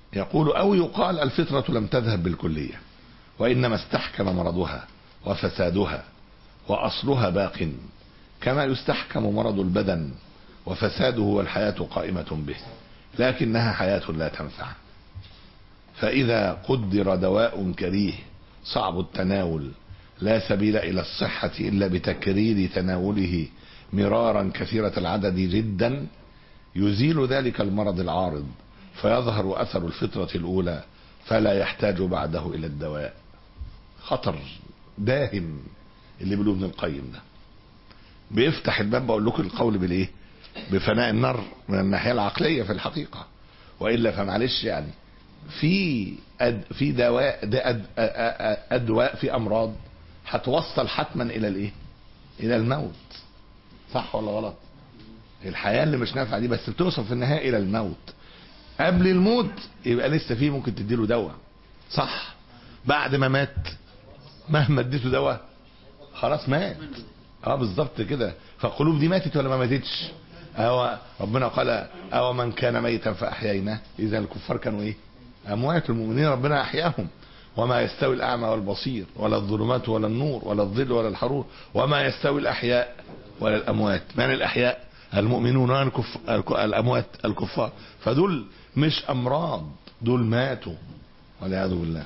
يقول أو يقال الفطرة لم تذهب بالكلية وإنما استحكم مرضها وفسادها وأصلها باق كما يستحكم مرض البدن وفساده والحياة قائمة به لكنها حياة لا تنفع فإذا قدر دواء كريه صعب التناول لا سبيل إلى الصحة إلا بتكرير تناوله مرارا كثيرة العدد جدا يزيل ذلك المرض العارض فيظهر أثر الفطرة الأولى فلا يحتاج بعده إلى الدواء خطر داهم اللي بيقولوه ابن القيم ده بيفتح الباب بقول لكم القول بالايه بفناء النار من الناحيه العقليه في الحقيقه والا فمعلش يعني في أد في دواء ده أد أ- أ- أ- ادواء في امراض هتوصل حتما الى الايه الى الموت صح ولا غلط الحياه اللي مش نافعه دي بس بتوصل في النهايه الى الموت قبل الموت يبقى لسه فيه ممكن تديله دواء صح بعد ما مات مهما اديته دواء خلاص مات اه بالظبط كده فالقلوب دي ماتت ولا ما ماتتش أو ربنا قال أو من كان ميتا فأحييناه إذا الكفار كانوا إيه أموات المؤمنين ربنا أحياهم وما يستوي الأعمى والبصير ولا الظلمات ولا النور ولا الظل ولا الحرور وما يستوي الأحياء ولا الأموات من الأحياء المؤمنون والكف... الك- الأموات الكفار فدول مش أمراض دول ماتوا والعياذ بالله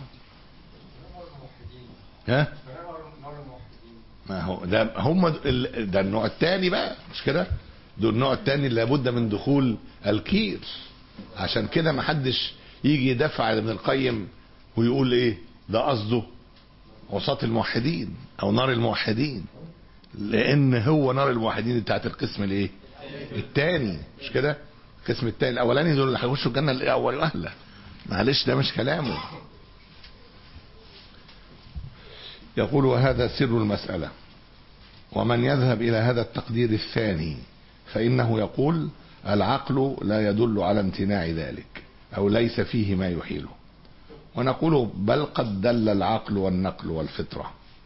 ها ما هو ده هم ال- ده النوع الثاني بقى مش كده دول النوع الثاني اللي لابد من دخول الكير عشان كده ما حدش يجي يدافع عن ابن القيم ويقول ايه ده قصده عصاة الموحدين او نار الموحدين لان هو نار الموحدين بتاعت القسم الايه الثاني مش كده القسم الثاني الاولاني دول اللي هيخشوا الجنه الاول واهله معلش ده مش كلامه يقول وهذا سر المسألة ومن يذهب إلى هذا التقدير الثاني فإنه يقول العقل لا يدل على امتناع ذلك أو ليس فيه ما يحيله ونقول بل قد دل العقل والنقل والفطرة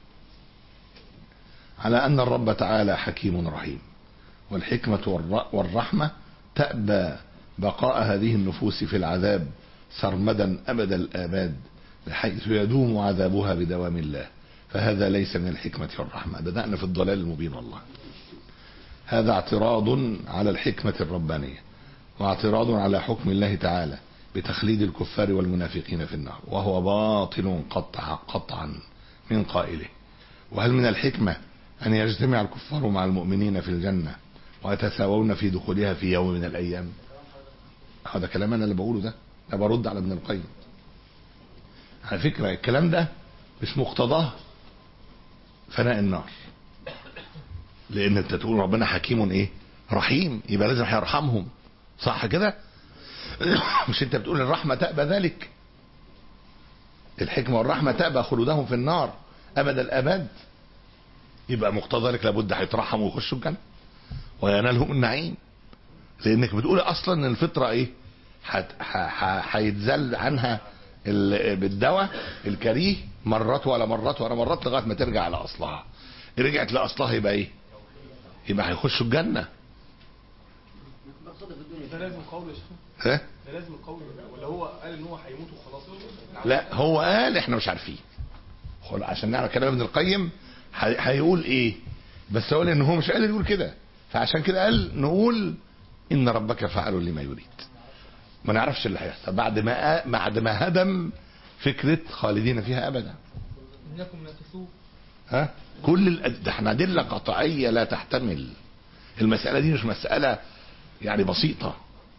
على أن الرب تعالى حكيم رحيم والحكمة والر- والرحمة تأبى بقاء هذه النفوس في العذاب سرمدا أبد الآباد بحيث يدوم عذابها بدوام الله فهذا ليس من الحكمة والرحمة بدأنا في الضلال المبين والله هذا اعتراض على الحكمة الربانية واعتراض على حكم الله تعالى بتخليد الكفار والمنافقين في النار وهو باطل قطع قطعا من قائله وهل من الحكمة أن يجتمع الكفار مع المؤمنين في الجنة ويتساوون في دخولها في يوم من الأيام هذا كلام أنا اللي بقوله ده أنا برد على ابن القيم على فكرة الكلام ده مش مقتضاه فناء النار لان انت تقول ربنا حكيم ايه رحيم يبقى لازم هيرحمهم صح كده مش انت بتقول الرحمه تأبى ذلك الحكمه والرحمه تأبى خلودهم في النار ابد الابد يبقى مقتضى ذلك لابد هيترحموا ويخشوا الجنه وينالهم النعيم لانك بتقول اصلا ان الفطره ايه هت- ح- ح- هيتزل عنها ال- بالدواء الكريه مرات ولا مرات ولا مرات لغايه ما ترجع على اصلها رجعت لاصلها يبقى ايه يبقى هيخشوا الجنه
مقصده في الدنيا
ده لازم قول يا شيخ
ها
ده لازم قول ولا هو قال ان هو هيموت وخلاص
لا هو قال احنا مش عارفين خل- عشان نعرف كلام ابن القيم هي- هيقول ايه بس هو ان هو مش قادر يقول كده فعشان كده قال نقول ان ربك فعل لما يريد ما نعرفش اللي هيحصل بعد ما بعد ما هدم فكره خالدين فيها ابدا
انكم لا تسوء
ها كل الأد- ده احنا ادله قطعيه لا تحتمل المساله دي مش مساله يعني بسيطه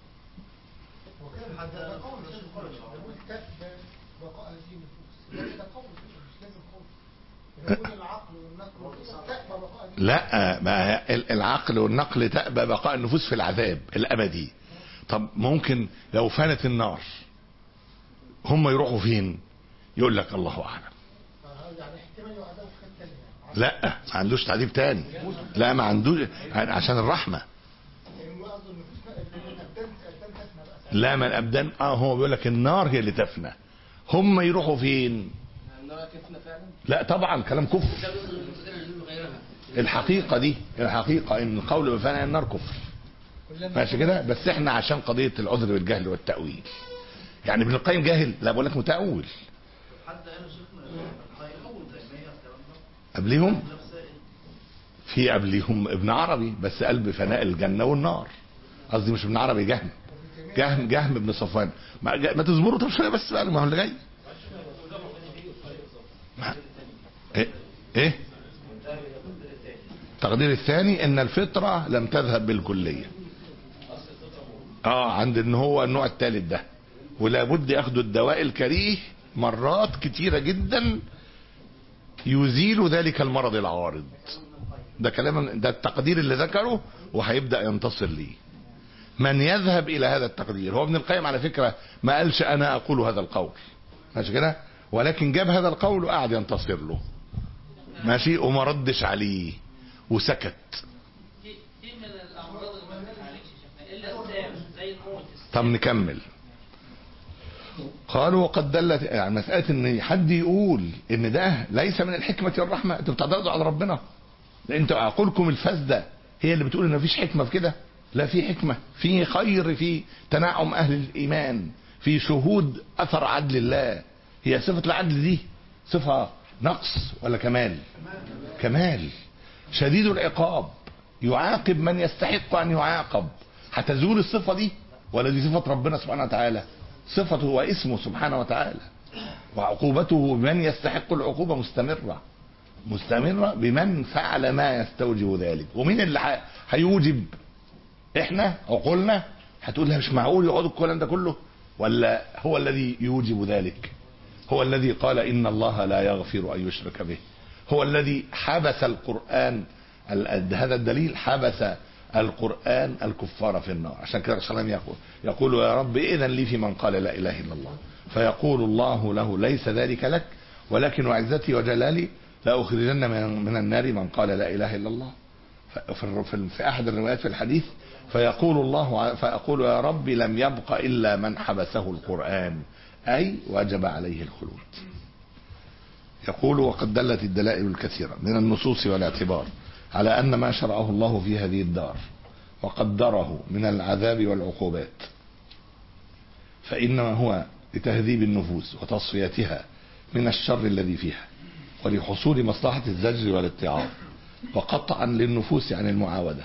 وكان حتى ده قول الشيخ قال يقول تأبى بقاء هذه النفوس ده قول مش لازم قول يقول العقل والنقل تأبى بقاء هذه
لا ما هي ال- العقل والنقل تأبى بقاء النفوس في العذاب الأبدي طب ممكن لو فانت النار هم يروحوا فين يقول لك الله أعلم
يعني احتمال يعذبوا في حته ثانيه
لا ما عندوش تعذيب تاني لا ما عندوش عشان الرحمة
يعني قصده النفوس الابدان الابدان تسمى بقى
لا ما الأبدان اه هو بيقول لك النار هي اللي تفنى هم يروحوا فين
النار تفنى فعلا
لا طبعا كلام كفر
ده بيقول المفكرة يقول غيرها
الحقيقة دي الحقيقة ان القول بفناء النار كفر ماشي كده بس احنا عشان قضية العذر والجهل والتأويل يعني ابن القيم جاهل لا بقول لك متأول
حتى انا شيخنا هيقول تيميه الكلام ده
قبلهم
نفسه ايه
في قبلهم ابن عربي بس قال بفناء الجنة والنار قصدي مش ابن عربي جهم جهم جهم ابن صفوان ما, جا- ما تصبروا طب شويه بس بقى ما هو اللي جاي ما- ايه ايه التقدير الثاني ان الفطرة لم تذهب بالكلية اه عند ان هو النوع الثالث ده ولا بد ياخدوا الدواء الكريه مرات كتيرة جدا يزيل ذلك المرض العارض ده كلام ده التقدير اللي ذكره وهيبدأ ينتصر ليه من يذهب الى هذا التقدير هو ابن القيم على فكرة ما قالش انا اقول هذا القول ماشي كده ولكن جاب هذا القول وقعد ينتصر له ماشي وما ردش عليه وسكت
في في من الامراض اللي ما بتتعالجش شفنا الا السام زي الموت
طب نكمل قالوا وقد دلت يعني مسألة ان حد يقول ان ده ليس من الحكمة والرحمة انتوا بتعترضوا على ربنا لان انتوا عقولكم الفاسدة هي اللي بتقول ان مفيش حكمة في كده لا في حكمة في خير في تنعم اهل الايمان في شهود اثر عدل الله هي صفة العدل دي صفة نقص ولا كمال كمال شديد العقاب يعاقب من يستحق ان يعاقب هتزول الصفة دي ولا دي صفة ربنا سبحانه وتعالى صفته واسمه سبحانه وتعالى وعقوبته بمن يستحق العقوبة مستمرة مستمرة بمن فعل ما يستوجب ذلك ومين اللي ح- هيوجب احنا عقولنا هتقول لها مش معقول يقعدوا الكلام ده كله ولا هو الذي يوجب ذلك هو الذي قال ان الله لا يغفر ان يشرك به هو الذي حبس القرآن ال- هذا الدليل حبس القرآن الكفار في النار عشان كده الرسول صلى الله عليه وسلم يقول يقول يا رب إذن لي في من قال لا إله إلا الله فيقول الله له ليس ذلك لك ولكن وعزتي وجلالي لأخرجن من, من النار من قال لا إله إلا الله ف- في, الر- في, في أحد الروايات في الحديث فيقول الله ع- فيقول يا رب لم يبق إلا من حبسه القرآن أي وجب عليه الخلود يقول وقد دلت الدلائل الكثيرة من النصوص والاعتبار على أن ما شرعه الله في هذه الدار وقدره من العذاب والعقوبات فإنما هو لتهذيب النفوس وتصفيتها من الشر الذي فيها ولحصول مصلحة الزجر والاتعاظ وقطعا للنفوس عن المعاودة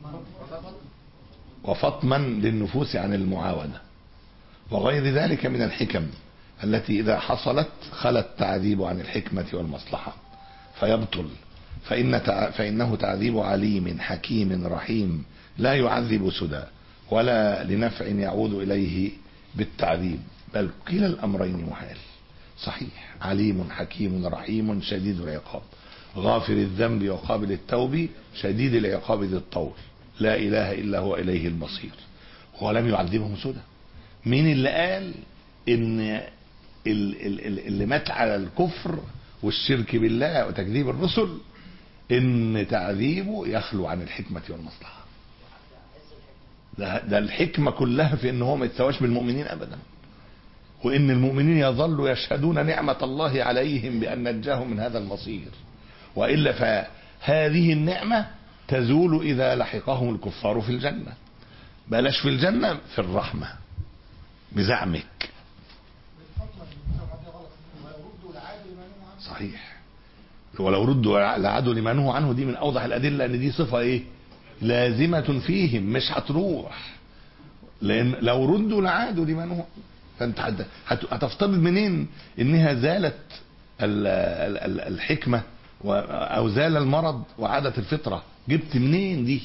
وفطما للنفوس عن المعاودة وغير ذلك من الحكم التي إذا حصلت خلت تعذيب عن الحكمة والمصلحة فيبطل فإن تع... فإنه تعذيب عليم حكيم رحيم لا يعذب سدى ولا لنفع يعود إليه بالتعذيب بل كلا الأمرين محال صحيح عليم حكيم رحيم شديد العقاب غافر الذنب وقابل التوب شديد العقاب ذي الطول لا إله إلا هو إليه المصير ولم يعذبهم سدى مين اللي قال ان ال- ال- ال- اللي مات على الكفر والشرك بالله وتكذيب الرسل ان تعذيبه يخلو عن الحكمة والمصلحة ده, ده الحكمة كلها في ان هو ما يتسواش بالمؤمنين ابدا وان المؤمنين يظلوا يشهدون نعمة الله عليهم بان نجاهم من هذا المصير والا فهذه النعمة تزول اذا لحقهم الكفار في الجنة بلاش في الجنة في الرحمة بزعمك
الفترة اللي بتسمع دي غلط ويردوا العادل ما نهوا عنه
صحيح ولو ردوا لعادوا لما نهوا عنه دي من اوضح الادله ان دي صفه ايه لازمه فيهم مش هتروح لان لو ردوا لعادوا لما نهوا عنه. فانت هت- هت- هتفترض منين انها زالت ال- ال- ال- الحكمه و- او زال المرض وعادت الفطره جبت منين دي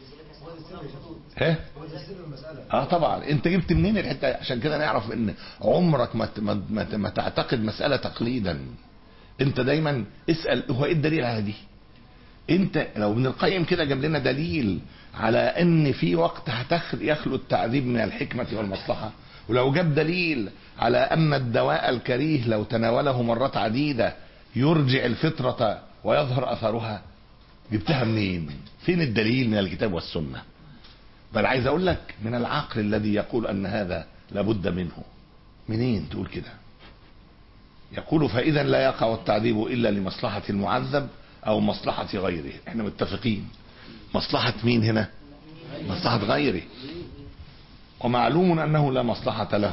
ها اه طبعا انت جبت منين الحته عشان كده نعرف ان عمرك ما ت- ما ما, ما تعتقد مساله تقليدا انت دايما اسال هو ايه الدليل على دي انت لو ابن القيم كده جاب لنا دليل على ان في وقت هتخل يخلو التعذيب من الحكمه والمصلحه ولو جاب دليل على ان الدواء الكريه لو تناوله مرات عديده يرجع الفطره ويظهر اثرها جبتها منين فين الدليل من الكتاب والسنه بل عايز اقول لك من العقل الذي يقول ان هذا لابد منه منين تقول كده يقول فاذا لا يقع التعذيب الا لمصلحه المعذب او مصلحه غيره احنا متفقين مصلحه مين هنا مصلحه غيره ومعلوم انه لا مصلحه له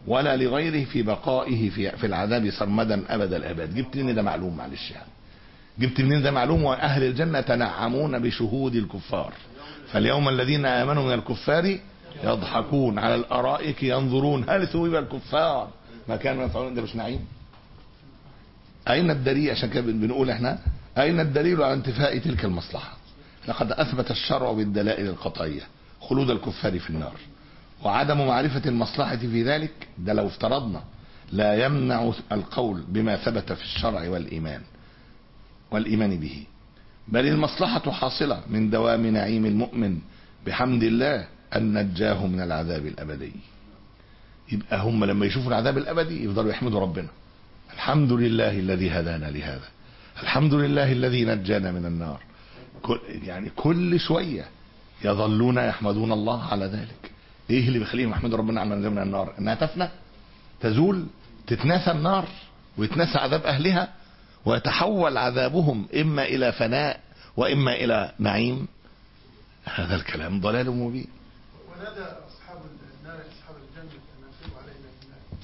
ولا لغيره في بقائه في, في العذاب سرمدا أبد الأبد جبت منين ده معلوم معلش يعني جبت منين ده معلوم وأهل الجنة تنعمون بشهود الكفار فاليوم الذين آمنوا من الكفار يضحكون على الأرائك ينظرون هل ثوب الكفار ما كانوا يفعلون ده مش نعيم أين الدليل عشان كده بنقول احنا أين الدليل على انتفاء تلك المصلحة لقد أثبت الشرع بالدلائل القطعية خلود الكفار في النار وعدم معرفة المصلحة في ذلك ده لو افترضنا لا يمنع القول بما ثبت في الشرع والإيمان والإيمان به بل المصلحة حاصلة من دوام نعيم المؤمن بحمد الله أن نجاه من العذاب الأبدي يبقى هم لما يشوفوا العذاب الأبدي يفضلوا يحمدوا ربنا الحمد لله الذي هدانا لهذا الحمد لله الذي نجانا من النار كل يعني كل شوية يظلون يحمدون الله على ذلك ايه اللي بيخليهم يحمدوا ربنا على من النار انها تفنى تزول تتناسى النار ويتناسى عذاب اهلها ويتحول عذابهم اما الى فناء واما الى نعيم هذا الكلام ضلال مبين
ونادى أصحاب النار أصحاب الجنة أن أنفقوا علينا بالله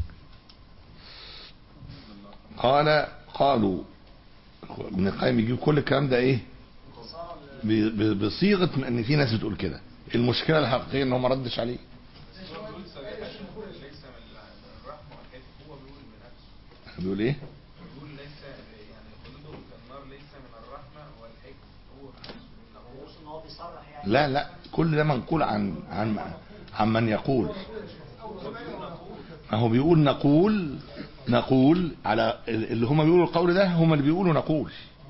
قال قالوا ابن القيم يجيب كل الكلام ده ايه ب- ب- بصيغه ان في ناس بتقول كده المشكله الحقيقيه ان هو ما ردش عليه بيقول ايه لا لا كل ده منقول عن عن عن من يقول ما هو بيقول نقول نقول على اللي هم بيقولوا القول ده هم اللي بيقولوا نقول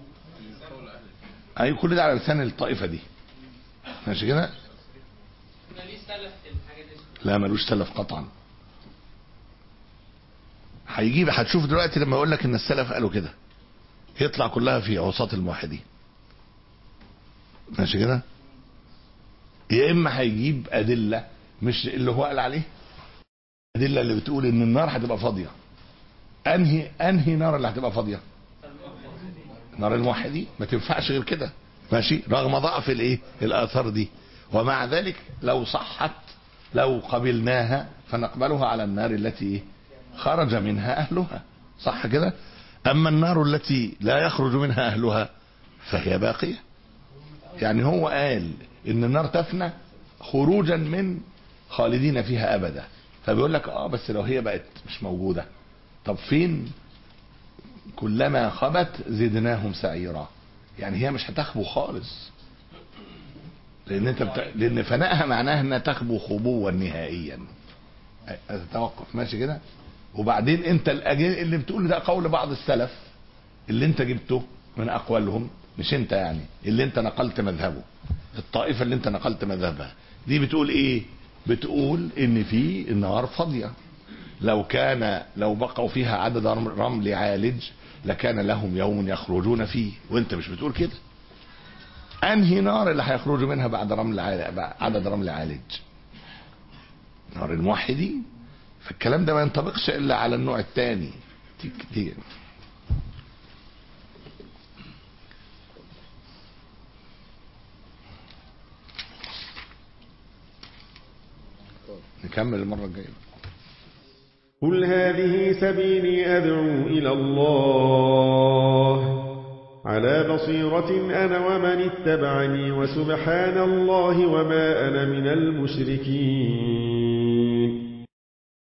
اي كل ده على لسان الطائفه دي ماشي كده
ما ليه سلف في الحاجة دي
لا ملوش سلف قطعا هيجيب هتشوف دلوقتي لما يقول لك ان السلف قالوا كده يطلع كلها في عصاة الموحدين ماشي كده يا اما هيجيب ادله مش اللي هو قال عليه ادله اللي بتقول ان النار هتبقى فاضيه انهي انهي نار اللي هتبقى فاضيه نار الموحدين ما تنفعش غير كده ماشي رغم ضعف الايه الاثار دي ومع ذلك لو صحت لو قبلناها فنقبلها على النار التي خرج منها اهلها صح كده اما النار التي لا يخرج منها اهلها فهي باقيه يعني هو قال ان النار تفنى خروجا من خالدين فيها ابدا فبيقول لك اه بس لو هي بقت مش موجوده طب فين كلما خبت زدناهم سعيرا يعني هي مش هتخبو خالص لان انت بت... لان فنائها معناها انها تخبو خبوا نهائيا تتوقف ماشي كده وبعدين انت الأجل اللي بتقول ده قول بعض السلف اللي انت جبته من اقوالهم مش انت يعني اللي انت نقلت مذهبه الطائفه اللي انت نقلت مذهبها دي بتقول ايه بتقول ان في النار فاضيه لو كان لو بقوا فيها عدد رمل عالج لكان لهم يوم يخرجون فيه وانت مش بتقول كده انهي نار اللي هيخرجوا منها بعد رمل عالج عدد رمل عالج نار الموحدين فالكلام ده ما ينطبقش الا على النوع الثاني كتير نكمل المره الجايه
قل هذه سبيلي أدعو إلى الله على بصيرة أنا ومن اتبعني وسبحان الله وما أنا من المشركين